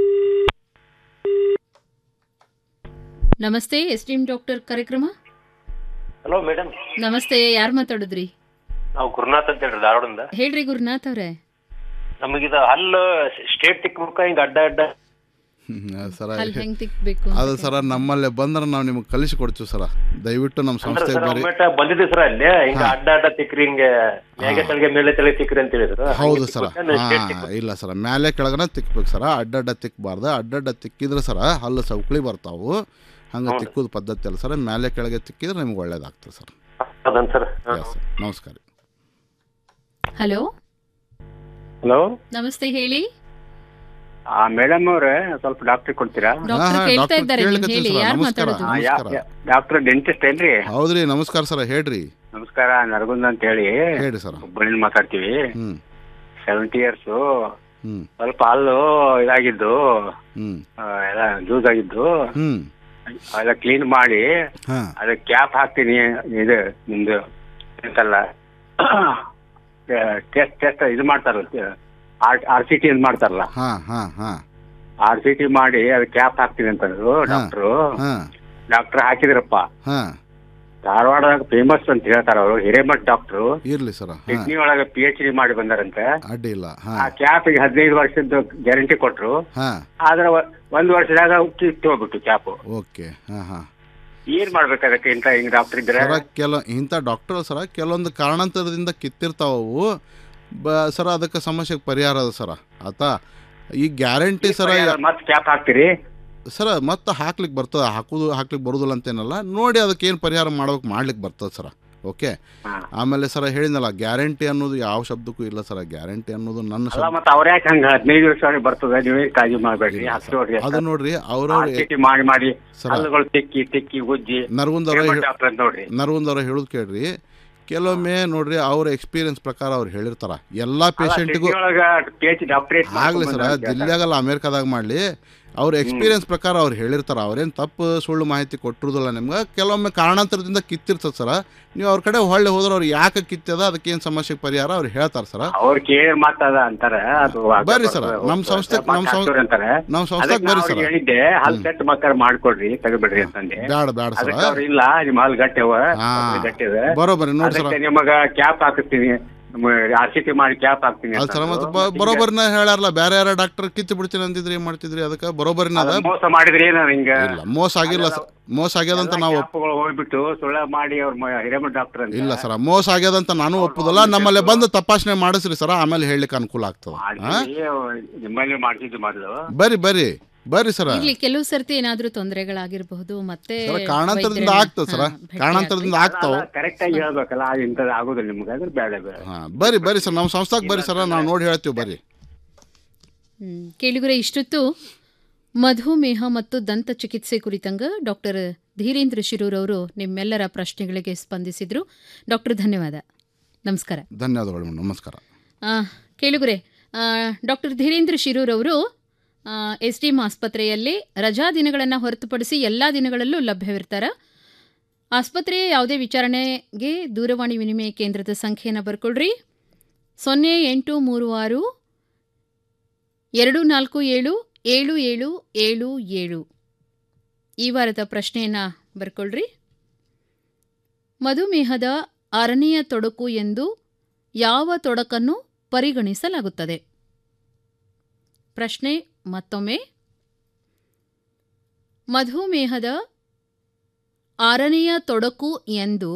ನಮಸ್ತೆ ಎಸ್ ಡಿ ಎಂ ಡಾಕ್ಟರ್ ಕಾರ್ಯಕ್ರಮ ಹಲೋ ಮೇಡಮ್ ನಮಸ್ತೆ ಯಾರು ಮಾತಾಡಿದ್ರಿ ನಾವು ಗುರುನಾಥ್ ಅಂತ ಹೇಳ್ರಿ ಧಾರವಾಡದಿಂದ ಹೇಳ್ರಿ ಗುರುನಾಥ್ ಅವ್ರೆ ನಮಗಿದ ಹಲ್ಲು ಸ್ಟೇಟ್ ತಿಕ್ಬೇಕು ಹಿಂಗ ಅಡ್ಡ ಅಡ್ಡ ಹ್ಮ್, ಸರ ಹಲ್ ಹೆಂಗ್ ತಿಕ್ಬೇಕು ಅಂತ ಅದು ಸರ ನಮ್ಮಲ್ಲೇ ಬಂದ್ರೆ ನಾವು ನಿಮಗೆ ಕಲಿಸಿ ಕೊಡ್ತೀವಿ ಸರ ದಯವಿಟ್ಟು ನಮ್ಮ ಅಂದ್ರೆ ಸಂಸ್ಥೆಗೆ ಸರ್ ಬರ್ರಿ ಒಮ್ಮೆ ಬಂದಿದ್ದೆ ಸರ್ ಅಲ್ಲಿ ಹಿಂಗ ಹಾ. ಅಡ್ಡ ಅಡ್ಡ ತಿಕ್ರಿ ಹಿಂಗೆ ಮ್ಯಾಗೆ ತೆಳಗೆ ಮೇಲೆ ತೆಳಗೆ ತಿಕ್ರಿ ಅಂತ ಹೇಳಿದ್ರು ಹೌದು ಹಂಗೆ ಸರ ತಿಕ್ಬಿಟ್ಟು straight ಹಾಂ ತಿಕ್ಬಿಟ್ಟು. ಇಲ್ಲ ಸರ ಮ್ಯಾಲೆ ಕೆಳಗನ ತಿಕ್ಬೇಕು ಸರ ಅಡ್ಡಡ್ಡ ತಿಕ್ಕಬಾರ್ದು ಅಡ್ಡಡ್ಡ ತಿಕ್ಕಿದ್ರೆ ಸರ ಹಲ್ಲು ಸೌಕಳಿ ಬರ್ತಾವು ಹಂಗೆ ಹೌದು. ತಿಕ್ಕೋದು ಪದ್ಧತಿ ಅಲ್ಲ ಸರ್ ಮ್ಯಾಲೆ ಕೆಳಗೆ ತಿಕ್ಕಿದ್ರೆ ನಿಮ್ಗೆ ಒಳ್ಳೇದಾಗ್ತದೆ ಸರ್ ಅದನ್ ಸರ್ ಎಸ್ ಸರ್ ನಮಸ್ಕಾರ ಹಲೋ ಹಲೋ ನಮಸ್ತೆ ಹೇಳಿ ಮೇಡಮ್ ಅವ್ರೆ ಸ್ವಲ್ಪ ಡಾಕ್ಟರ್ ಕೊಡ್ತೀರಾ ಡಾಕ್ಟರ್ ಕೇಳ್ತಾ ಇದ್ದಾರೆ ನೀವು ಹೇಳಿ ಯಾರು ಮಾತಾಡೋದು ಡಾಕ್ಟರ್ ಡೆಂಟಿಸ್ಟ್ ಏನ್ರಿ ಹೌದ್ರಿ ನಮಸ್ಕಾರ ಸರ್ ಹೇಳ್ರಿ ನಮಸ್ಕಾರ ನರಗುಂದ ಅಂತ ಹೇಳಿ ಹೇಳ್ರಿ ಸರ್ ಹುಬ್ಬಳ್ಳಿಯಿಂದ ಮಾತಾಡ್ತೀವಿ ಹ್ಮ್ ಸೆವೆಂಟಿ ಇಯರ್ಸ್ ಹ್ಮ್ ಸ್ವಲ್ಪ ಹಲ್ಲು ಇದಾಗಿದ್ದು ಹ್ಮ್ ಆ, ಎಲ್ಲ ಲೂಸ್ ಆಗಿದ್ದು ಹ್ಮ್ ಅದೆಲ್ಲ ಕ್ಲೀನ್ ಮಾಡಿ ಹಾ ಅದಕ್ಕೆ ಕ್ಯಾಪ್ ಹಾಕ್ತೀನಿ ಇದು ನಿಮ್ದು ಎಂತಲ್ಲ ಟೆಸ್ಟ್ ಟೆಸ್ಟ್ ಇದು ಮಾಡ್ತಾರಲ್ಲ ಆರ್ ಆರ್ ಸಿ ಟಿ ಅಂತ ಮಾಡ್ತಾರಲ್ಲ ಹಾ ಹಾ ಹಾ ಆರ್ ಸಿ ಟಿ ಮಾಡಿ ಅದಕ್ಕೆ ಕ್ಯಾಪ್ ಹಾಕ್ತೀನಿ ಅಂತಂದ್ರು ಡಾಕ್ಟ್ರು ಹಾ ಡಾಕ್ಟರ್ ಹಾಕಿದ್ರಪ್ಪ ಹಾ ಧಾರವಾಡದಾಗ ಫೇಮಸ್ ಅಂತ ಹೇಳ್ತಾರ ಅವರು ಹಿರೇಮಠ್ ಡಾಕ್ಟ್ರು ಇರ್ಲಿ ಸರ್ ಹಾ ಕಿಡ್ನಿ ಒಳಗೆ ಪಿ ಎಚ್ ಡಿ ಮಾಡಿ ಬಂದಾರಂತೆ ಅಡ್ಡಿ ಇಲ್ಲ ಹಾ ಆ ಕ್ಯಾಪ್ ಈಗ ಹದಿನೈದು ವರ್ಷದ ಗ್ಯಾರಂಟಿ ಕೊಟ್ರು ಹಾ ಆದ್ರೆ ಒ- ಒಂದ್ ವರ್ಷದಾಗ ಕಿತ್ತು ಹೋಗ್ಬಿಟ್ಟು ಕ್ಯಾಪ್ ಓಕೆ ಹಾ ಹಾ ಏನ್ ಮಾಡ್ಬೇಕು ಅದಕ್ಕೆ ಇಂತ ಹಿಂಗ್ ಡಾಕ್ಟರ್ ಇದ್ರೆ ಸರ ಕೆಲ ಇಂಥ ಡಾಕ್ಟರ್ ಸರ ಕೆಲವೊಂದು ಕಾರಣಾಂತರದಿಂದ ಕಿತ್ತಿರ್ತಾವು ಬ ಸರ ಅದಕ್ಕೆ ಸಮಸ್ಯೆಗೆ ಪರಿಹಾರ ಅದ ಸರ ಆತಾ ಈ ಗ್ಯಾರಂಟಿ ಸರ ಮತ್ ಕ್ಯಾಪ್ ಹಾಕ್ತೀರಿ ಸರ ಮತ್ತೆ ಹಾಕ್ಲಿಕ್ಕೆ ಬರ್ತದೆ ಹಾಕೋದು ಹಾಕ್ಲಿಕ್ಕೆ ಬರೋದಿಲ್ಲ ಅಂತೇನಲ್ಲ ನೋಡಿ ಅದಕ್ಕೆ ಏನು ಪರಿಹಾರ ಮಾಡ್ಬೇಕು ಮಾಡ್ಲಿಕ್ಕೆ ಬರ್ತದೆ ಸರ ಓಕೆ ಆಮೇಲೆ ಸರ ಹೇಳಿದ್ನಲ್ಲ ಗ್ಯಾರಂಟಿ ಅನ್ನೋದು ಯಾವ ಶಬ್ದಕ್ಕೂ ಇಲ್ಲ ಸರ ಗ್ಯಾರಂಟಿ ಅನ್ನೋದು ನನ್ನ ಅಲ್ಲ ಶಬ್ದ ಮತ್ತ ಅವ್ರ ಯಾಕೆ ಹಂಗ ಹದಿನೈದು ವರ್ಷ ಒಳಗೆ ಬರ್ತದೆ ನೀವೇ ಕಾಳಜಿ ಮಾಡ್ಬೇಡ್ರಿ ಹಾಕಿ ನೋಡ್ರಿ ಅದು ನೋಡ್ರಿ ಅವ್ರವ್ರ RCT ಮಾಡಿ ಮಾಡಿ ಸರ. ಹಲ್ಲುಗಳು ತಿಕ್ಕಿ ತಿಕ್ಕಿ ಉಜ್ಜಿ ನರಗುಂದವ್ರ ಹಿರೇಮಠ್ ಡಾಕ್ಟರ್ ಅಂತ ನೋಡ್ರಿ ನರಗುಂದವ್ರ ಹೇಳೋದು ಕೇಳ್ರಿ ಕೆಲವೊಮ್ಮೆ ನೋಡ್ರಿ ಅವ್ರ ಎಕ್ಸ್ಪೀರಿಯನ್ಸ್ ಪ್ರಕಾರ ಅವ್ರು ಹೇಳಿರ್ತಾರ ಎಲ್ಲ ಪೇಷಂಟಿಗೂ ಒಳಗ ಪಿ ಎಚ್ ಡಾಕ್ಟರೇಟ್ ಆಗ್ಲಿ ಸರ ದಿಲ್ಲಿಯಾಗಲ್ಲ ಅಮೇರಿಕಾದಾಗ ಮಾಡಲಿ ಅವ್ರ ಎಕ್ಸ್ಪೀರಿಯನ್ಸ್ ಪ್ರಕಾರ ಅವ್ರು ಹೇಳಿರ್ತಾರ ಅವ್ರೇನು ತಪ್ಪು ಸುಳ್ಳು ಮಾಹಿತಿ ಕೊಟ್ಟಿರೋದಿಲ್ಲ ನಿಮ್ಗೆ ಕೆಲವೊಮ್ಮೆ ಕಾರಣಾಂತರದಿಂದ ಕಿತ್ತಿರ್ತದೆ ಸರ ನೀವು ಅವ್ರ ಕಡೆ ಹೊಳ್ಳಿ ಹೋದ್ರೆ ಅವ್ರು ಯಾಕೆ ಕಿತ್ತದ ಅದಕ್ಕೆ ಏನು ಸಮಸ್ಯೆಗೆ ಪರಿಹಾರ ಅವ್ರು ಹೇಳ್ತಾರೆ ಸರ ಅವ್ರ ಕೇಳಿ ಮಾತಾದ ಅಂತಾರ ಅದು ಬರ್ರಿ ಸರ್ ನಮ್ಮ ಸಂಸ್ಥೆ ನಮ್ಮ ಸಂಸ್ಥೆ ಅಂತಾರೆ ನಮ್ಮ ಸಂಸ್ಥೆಗೆ ಬರ್ರಿ ಸರ್ ಹೇಳಿದ್ದೆ ಹಲ್ ಸೆಟ್ ಮಕ್ಕಳ ಮಾಡ್ಕೊಡ್ರಿ ತೆಗಿಬಿಡ್ರಿ ಅಂತಂದೆ ಬ್ಯಾಡ ಬ್ಯಾಡ ಸರ ಅದಕ್ಕೆ ಅವ್ರು ಇಲ್ಲ ನಿಮ್ಮ ಹಲ್ ಗಟ್ಟಿ ಅವ ಹಾ. ಗಟ್ಟಿ ಇದೆ ಬರೋಬ್ಬರಿ ನೋಡಿ ಸರ ಅದಕ್ಕೆ ನಿಮಗ ಕ್ಯಾಪ್ ಹಾಕಿಸ್ತೀನಿ ಆರ್ ಸಿ ಟಿ ಮಾಡಿ ಕ್ಯಾಪ್ ಹಾಕ್ತೀನಿ ಅದು ಸರ ಮತ್ತೆ ಬ- ಬರೋಬ್ಬರಿನ ಹೇಳಾರಲ್ಲ ಬೇರೆ ಯಾರ ಡಾಕ್ಟರ್ ಕಿತ್ತು ಬಿಡ್ತೀನಿ ಅಂತಿದ್ರಿ ಏನ್ ಮಾಡ್ತಿದ್ರಿ ಅದಕ್ಕೆ ಬರೋಬ್ಬರಿನ ಅದ ಅದು ಮೋಸ ಮಾಡಿದ್ರಿ ಏನ ಹಿಂಗ ಇಲ್ಲ ಮೋಸ ಆಗಿಲ್ಲ ಸರ್ ಮೋಸ ಆಗ್ಯದಂತ ನಾವು ಒಪ್- ಕ್ಯಾಪ್ಗಳು ಹೋಗ್ಬಿಟ್ಟು ಸುಳ್ಳ ಮಾಡಿ ಅವ್ರ ಹಿರೇಮಠ ಡಾಕ್ಟರ್ ಅಂತ ಇಲ್ಲ ಸರ ಮೋಸ ಆಗ್ಯದಂತ ನಾನು ಒಪ್ಪುದಲ್ಲ ನಮ್ಮಲ್ಲಿ ಬಂದು ತಪಾಸಣೆ ಮಾಡಿಸ್ರಿ ಸರ ಆಮೇಲೆ ಹೇಳಲಿಕ್ಕೆ ಅನುಕೂಲ ಆಗ್ತದೆ ಹಾ ಮಾಡ್ತೀವಿ, ನಿಮ್ಮಲ್ಲಿ ಮಾಡ್ತಿದ್ದು ಮೊದಲು ಬರ್ರಿ ಬರ್ರಿ ಬರ್ರಿ ಸರ ಇರ್ಲಿ ಕೆಲವು ಸರ್ತಿ ಏನಾದ್ರೂ ತೊಂದರೆಗಳಾಗಿರಬಹುದು ಮತ್ತೆ ಸರ ಕಾರಣಾಂತರದಿಂದ ವೈದ್ಯರನ್ನ- ಆಗ್ತದೆ ಸರ ಹಾ, ಭೇಟಿ ಕಾರಣಾಂತರದಿಂದ ಆಗ್ತಾವ ಕರೆಕ್ಟ್ ಆಗಿ ಹೇಳ್ಬೇಕಲ್ಲ ಅದು ಇಂಥದ್ದು ಆಗುದಿಲ್ಲ ನಿಮ್ಗೆ ಅದ್ರ ಬೇಡ ಬೇಡ ಹಾ ಬರ್ರಿ ಬರ್ರಿ ಸರ್ ನಮ್ಮ ಸಂಸ್ಥಾಕ್ ಬರ್ರಿ ಸರ ನಾವು ನೋಡಿ ಹೇಳ್ತೀವಿ ಬರ್ರಿ ಹ್ಮ್. ಕೇಳಿಗುರೆ ಇಷ್ಟೊತ್ತು ಮಧುಮೇಹ ಮತ್ತು ದಂತ ಚಿಕಿತ್ಸೆ ಕುರಿತಂಗ ಡಾಕ್ಟರ್ ಧೀರೇಂದ್ರ ಶಿರೂರ್ ಅವರು ನಿಮ್ಮೆಲ್ಲರ ಪ್ರಶ್ನೆಗಳಿಗೆ ಸ್ಪಂದಿಸಿದ್ರು ಡಾಕ್ಟರ್ ಧನ್ಯವಾದ ನಮಸ್ಕಾರ ಧನ್ಯವಾದಗಳು ಮೇಡಮ್ ನಮಸ್ಕಾರ ಆ, ಕೇಳುಗರೆ ಡಾಕ್ಟರ್ ಧೀರೇಂದ್ರ ಶಿರೂರ್ ಅವರು ಎಸ್ ಡಿ ಎಂ ಆಸ್ಪತ್ರೆಯಲ್ಲಿ ರಜಾ ದಿನಗಳನ್ನು ಹೊರತುಪಡಿಸಿ ಎಲ್ಲ ದಿನಗಳಲ್ಲೂ ಲಭ್ಯವಿರ್ತಾರೆ ಆಸ್ಪತ್ರೆಯ ಯಾವುದೇ ವಿಚಾರಣೆಗೆ ದೂರವಾಣಿ ವಿನಿಮಯ ಕೇಂದ್ರದ ಸಂಖ್ಯೆಯನ್ನು ಬರ್ಕೊಳ್ರಿ ಸೊನ್ನೆ ಎಂಟು ಮೂರು ಆರು ಎರಡು ನಾಲ್ಕು ಏಳು ಏಳು ಏಳು ಏಳು ಏಳು ಈ ವಾರದ ಪ್ರಶ್ನೆಯನ್ನು ಬರ್ಕೊಳ್ರಿ ಮಧುಮೇಹದ ಆರನೆಯ ತೊಡಕು ಎಂದು ಯಾವ ತೊಡಕನ್ನು ಪರಿಗಣಿಸಲಾಗುತ್ತದೆ ಪ್ರಶ್ನೆ ಮತ್ತೊಮ್ಮೆ ಮಧುಮೇಹದ ಆರನೆಯ ತೊಡಕು ಎಂದು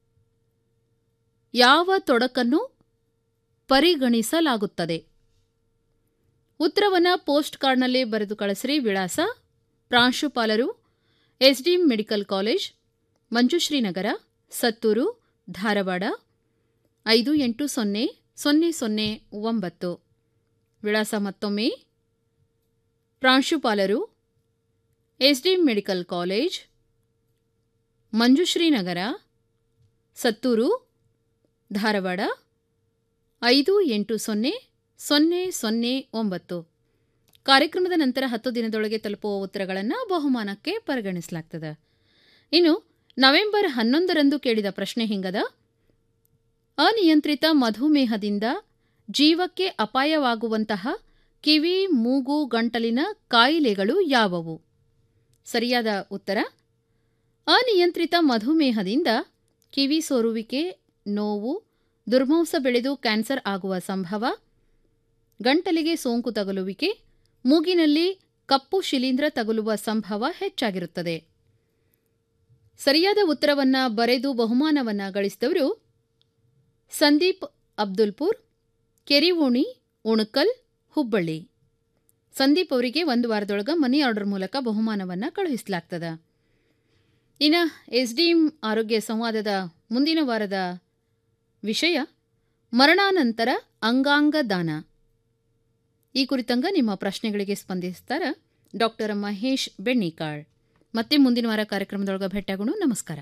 ಯಾವ ತೊಡಕನ್ನು ಪರಿಗಣಿಸಲಾಗುತ್ತದೆ ಉತ್ತರವನ್ನು ಪೋಸ್ಟ್ ಕಾರ್ಡ್ನಲ್ಲಿ ಬರೆದು ಕಳಿಸ್ರಿ ವಿಳಾಸ ಪ್ರಾಂಶುಪಾಲರು SDM medical college Manjushri Nagar Sattur Dharwad ಐದು ಎಂಟು ಸೊನ್ನೆ ಸೊನ್ನೆ ಸೊನ್ನೆ ಒಂಬತ್ತು ವಿಳಾಸ ಮತ್ತೊಮ್ಮೆ ಪ್ರಾಂಶುಪಾಲರು SDM medical college Manjushri Nagar Sattur Dharwad ಐದು ಎಂಟು ಸೊನ್ನೆ ಸೊನ್ನೆ ಸೊನ್ನೆ ಒಂಬತ್ತು ಕಾರ್ಯಕ್ರಮದ ನಂತರ ಹತ್ತು ದಿನದೊಳಗೆ ತಲುಪುವ ಉತ್ತರಗಳನ್ನು ಬಹುಮಾನಕ್ಕೆ ಪರಿಗಣಿಸಲಾಗ್ತದೆ ಇನ್ನು ನವೆಂಬರ್ ಹನ್ನೊಂದರಂದು ಕೇಳಿದ ಪ್ರಶ್ನೆ ಹಿಂಗದ ಅನಿಯಂತ್ರಿತ ಮಧುಮೇಹದಿಂದ ಜೀವಕ್ಕೆ ಅಪಾಯವಾಗುವಂತಹ ಕಿವಿ ಮೂಗು ಗಂಟಲಿನ ಕಾಯಿಲೆಗಳು ಯಾವುವು ಸರಿಯಾದ ಉತ್ತರ ಅನಿಯಂತ್ರಿತ ಮಧುಮೇಹದಿಂದ ಕಿವಿ ಸೋರುವಿಕೆ ನೋವು ದುರ್ಮಾಂಸ ಬೆಳೆದು ಕ್ಯಾನ್ಸರ್ ಆಗುವ ಸಂಭವ ಗಂಟಲಿಗೆ ಸೋಂಕು ತಗುಲುವಿಕೆ ಮೂಗಿನಲ್ಲಿ ಕಪ್ಪು ಶಿಲೀಂಧ್ರ ತಗುಲುವ ಸಂಭವ ಹೆಚ್ಚಾಗಿರುತ್ತದೆ ಸರಿಯಾದ ಉತ್ತರವನ್ನ ಬರೆದು ಬಹುಮಾನವನ್ನ ಗಳಿಸಿದವರು ಸಂದೀಪ್ ಅಬ್ದುಲ್ಪುರ್ ಕೆರಿವೋಣಿ ಉಣಕಲ್ ಹುಬ್ಬಳ್ಳಿ ಸಂದೀಪ್ ಅವರಿಗೆ ಒಂದು ವಾರದೊಳಗ ಮನಿ ಆರ್ಡರ್ ಮೂಲಕ ಬಹುಮಾನವನ್ನು ಕಳುಹಿಸಲಾಗ್ತದ ಇನ್ನು ಎಸ್ಡಿಎಂ ಆರೋಗ್ಯ ಸಂವಾದದ ಮುಂದಿನ ವಾರದ ವಿಷಯ ಮರಣಾನಂತರ ಅಂಗಾಂಗ ದಾನ ಈ ಕುರಿತಂಗ ನಿಮ್ಮ ಪ್ರಶ್ನೆಗಳಿಗೆ ಸ್ಪಂದಿಸ್ತಾರ ಡಾಕ್ಟರ್ ಮಹೇಶ್ ಬೆಣ್ಣಿಕಾಳ್ ಮತ್ತೆ ಮುಂದಿನ ವಾರ ಕಾರ್ಯಕ್ರಮದೊಳಗ ಭೇಟಿಯಾಗೋಣ ನಮಸ್ಕಾರ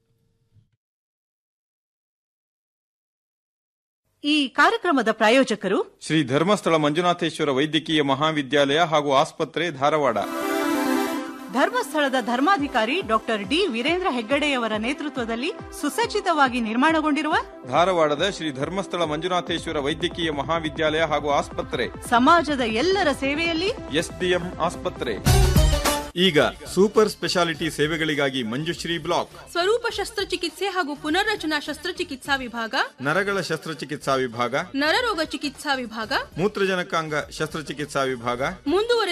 ಈ ಕಾರ್ಯಕ್ರಮದ ಪ್ರಾಯೋಜಕರು ಶ್ರೀ ಧರ್ಮಸ್ಥಳ ಮಂಜುನಾಥೇಶ್ವರ ವೈದ್ಯಕೀಯ ಮಹಾವಿದ್ಯಾಲಯ ಹಾಗೂ ಆಸ್ಪತ್ರೆ ಧಾರವಾಡ ಧರ್ಮಸ್ಥಳದ ಧರ್ಮಾಧಿಕಾರಿ ಡಾಕ್ಟರ್ ಡಿ ವೀರೇಂದ್ರ ಹೆಗ್ಗಡೆಯವರ ನೇತೃತ್ವದಲ್ಲಿ ಸುಸಜ್ಜಿತವಾಗಿ ನಿರ್ಮಾಣಗೊಂಡಿರುವ ಧಾರವಾಡದ ಶ್ರೀ ಧರ್ಮಸ್ಥಳ ಮಂಜುನಾಥೇಶ್ವರ ವೈದ್ಯಕೀಯ ಮಹಾವಿದ್ಯಾಲಯ ಹಾಗೂ ಆಸ್ಪತ್ರೆ ಸಮಾಜದ ಎಲ್ಲರ ಸೇವೆಯಲ್ಲಿ ಎಸ್ಡಿಎಂ ಆಸ್ಪತ್ರೆ ಈಗ ಸೂಪರ್ ಸ್ಪೆಷಾಲಿಟಿ ಸೇವೆಗಳಿಗಾಗಿ ಮಂಜುಶ್ರೀ ಬ್ಲಾಕ್ ಸ್ವರೂಪ ಶಸ್ತ್ರಚಿಕಿತ್ಸೆ ಹಾಗೂ ಪುನರ್ರಚನಾ ಶಸ್ತ್ರಚಿಕಿತ್ಸಾ ವಿಭಾಗ ನರಗಳ ಶಸ್ತ್ರಚಿಕಿತ್ಸಾ ವಿಭಾಗ ನರರೋಗ ಚಿಕಿತ್ಸಾ ವಿಭಾಗ ಮೂತ್ರಜನಕಾಂಗ ಶಸ್ತ್ರಚಿಕಿತ್ಸಾ ವಿಭಾಗ ಮುಂದುವರೆದ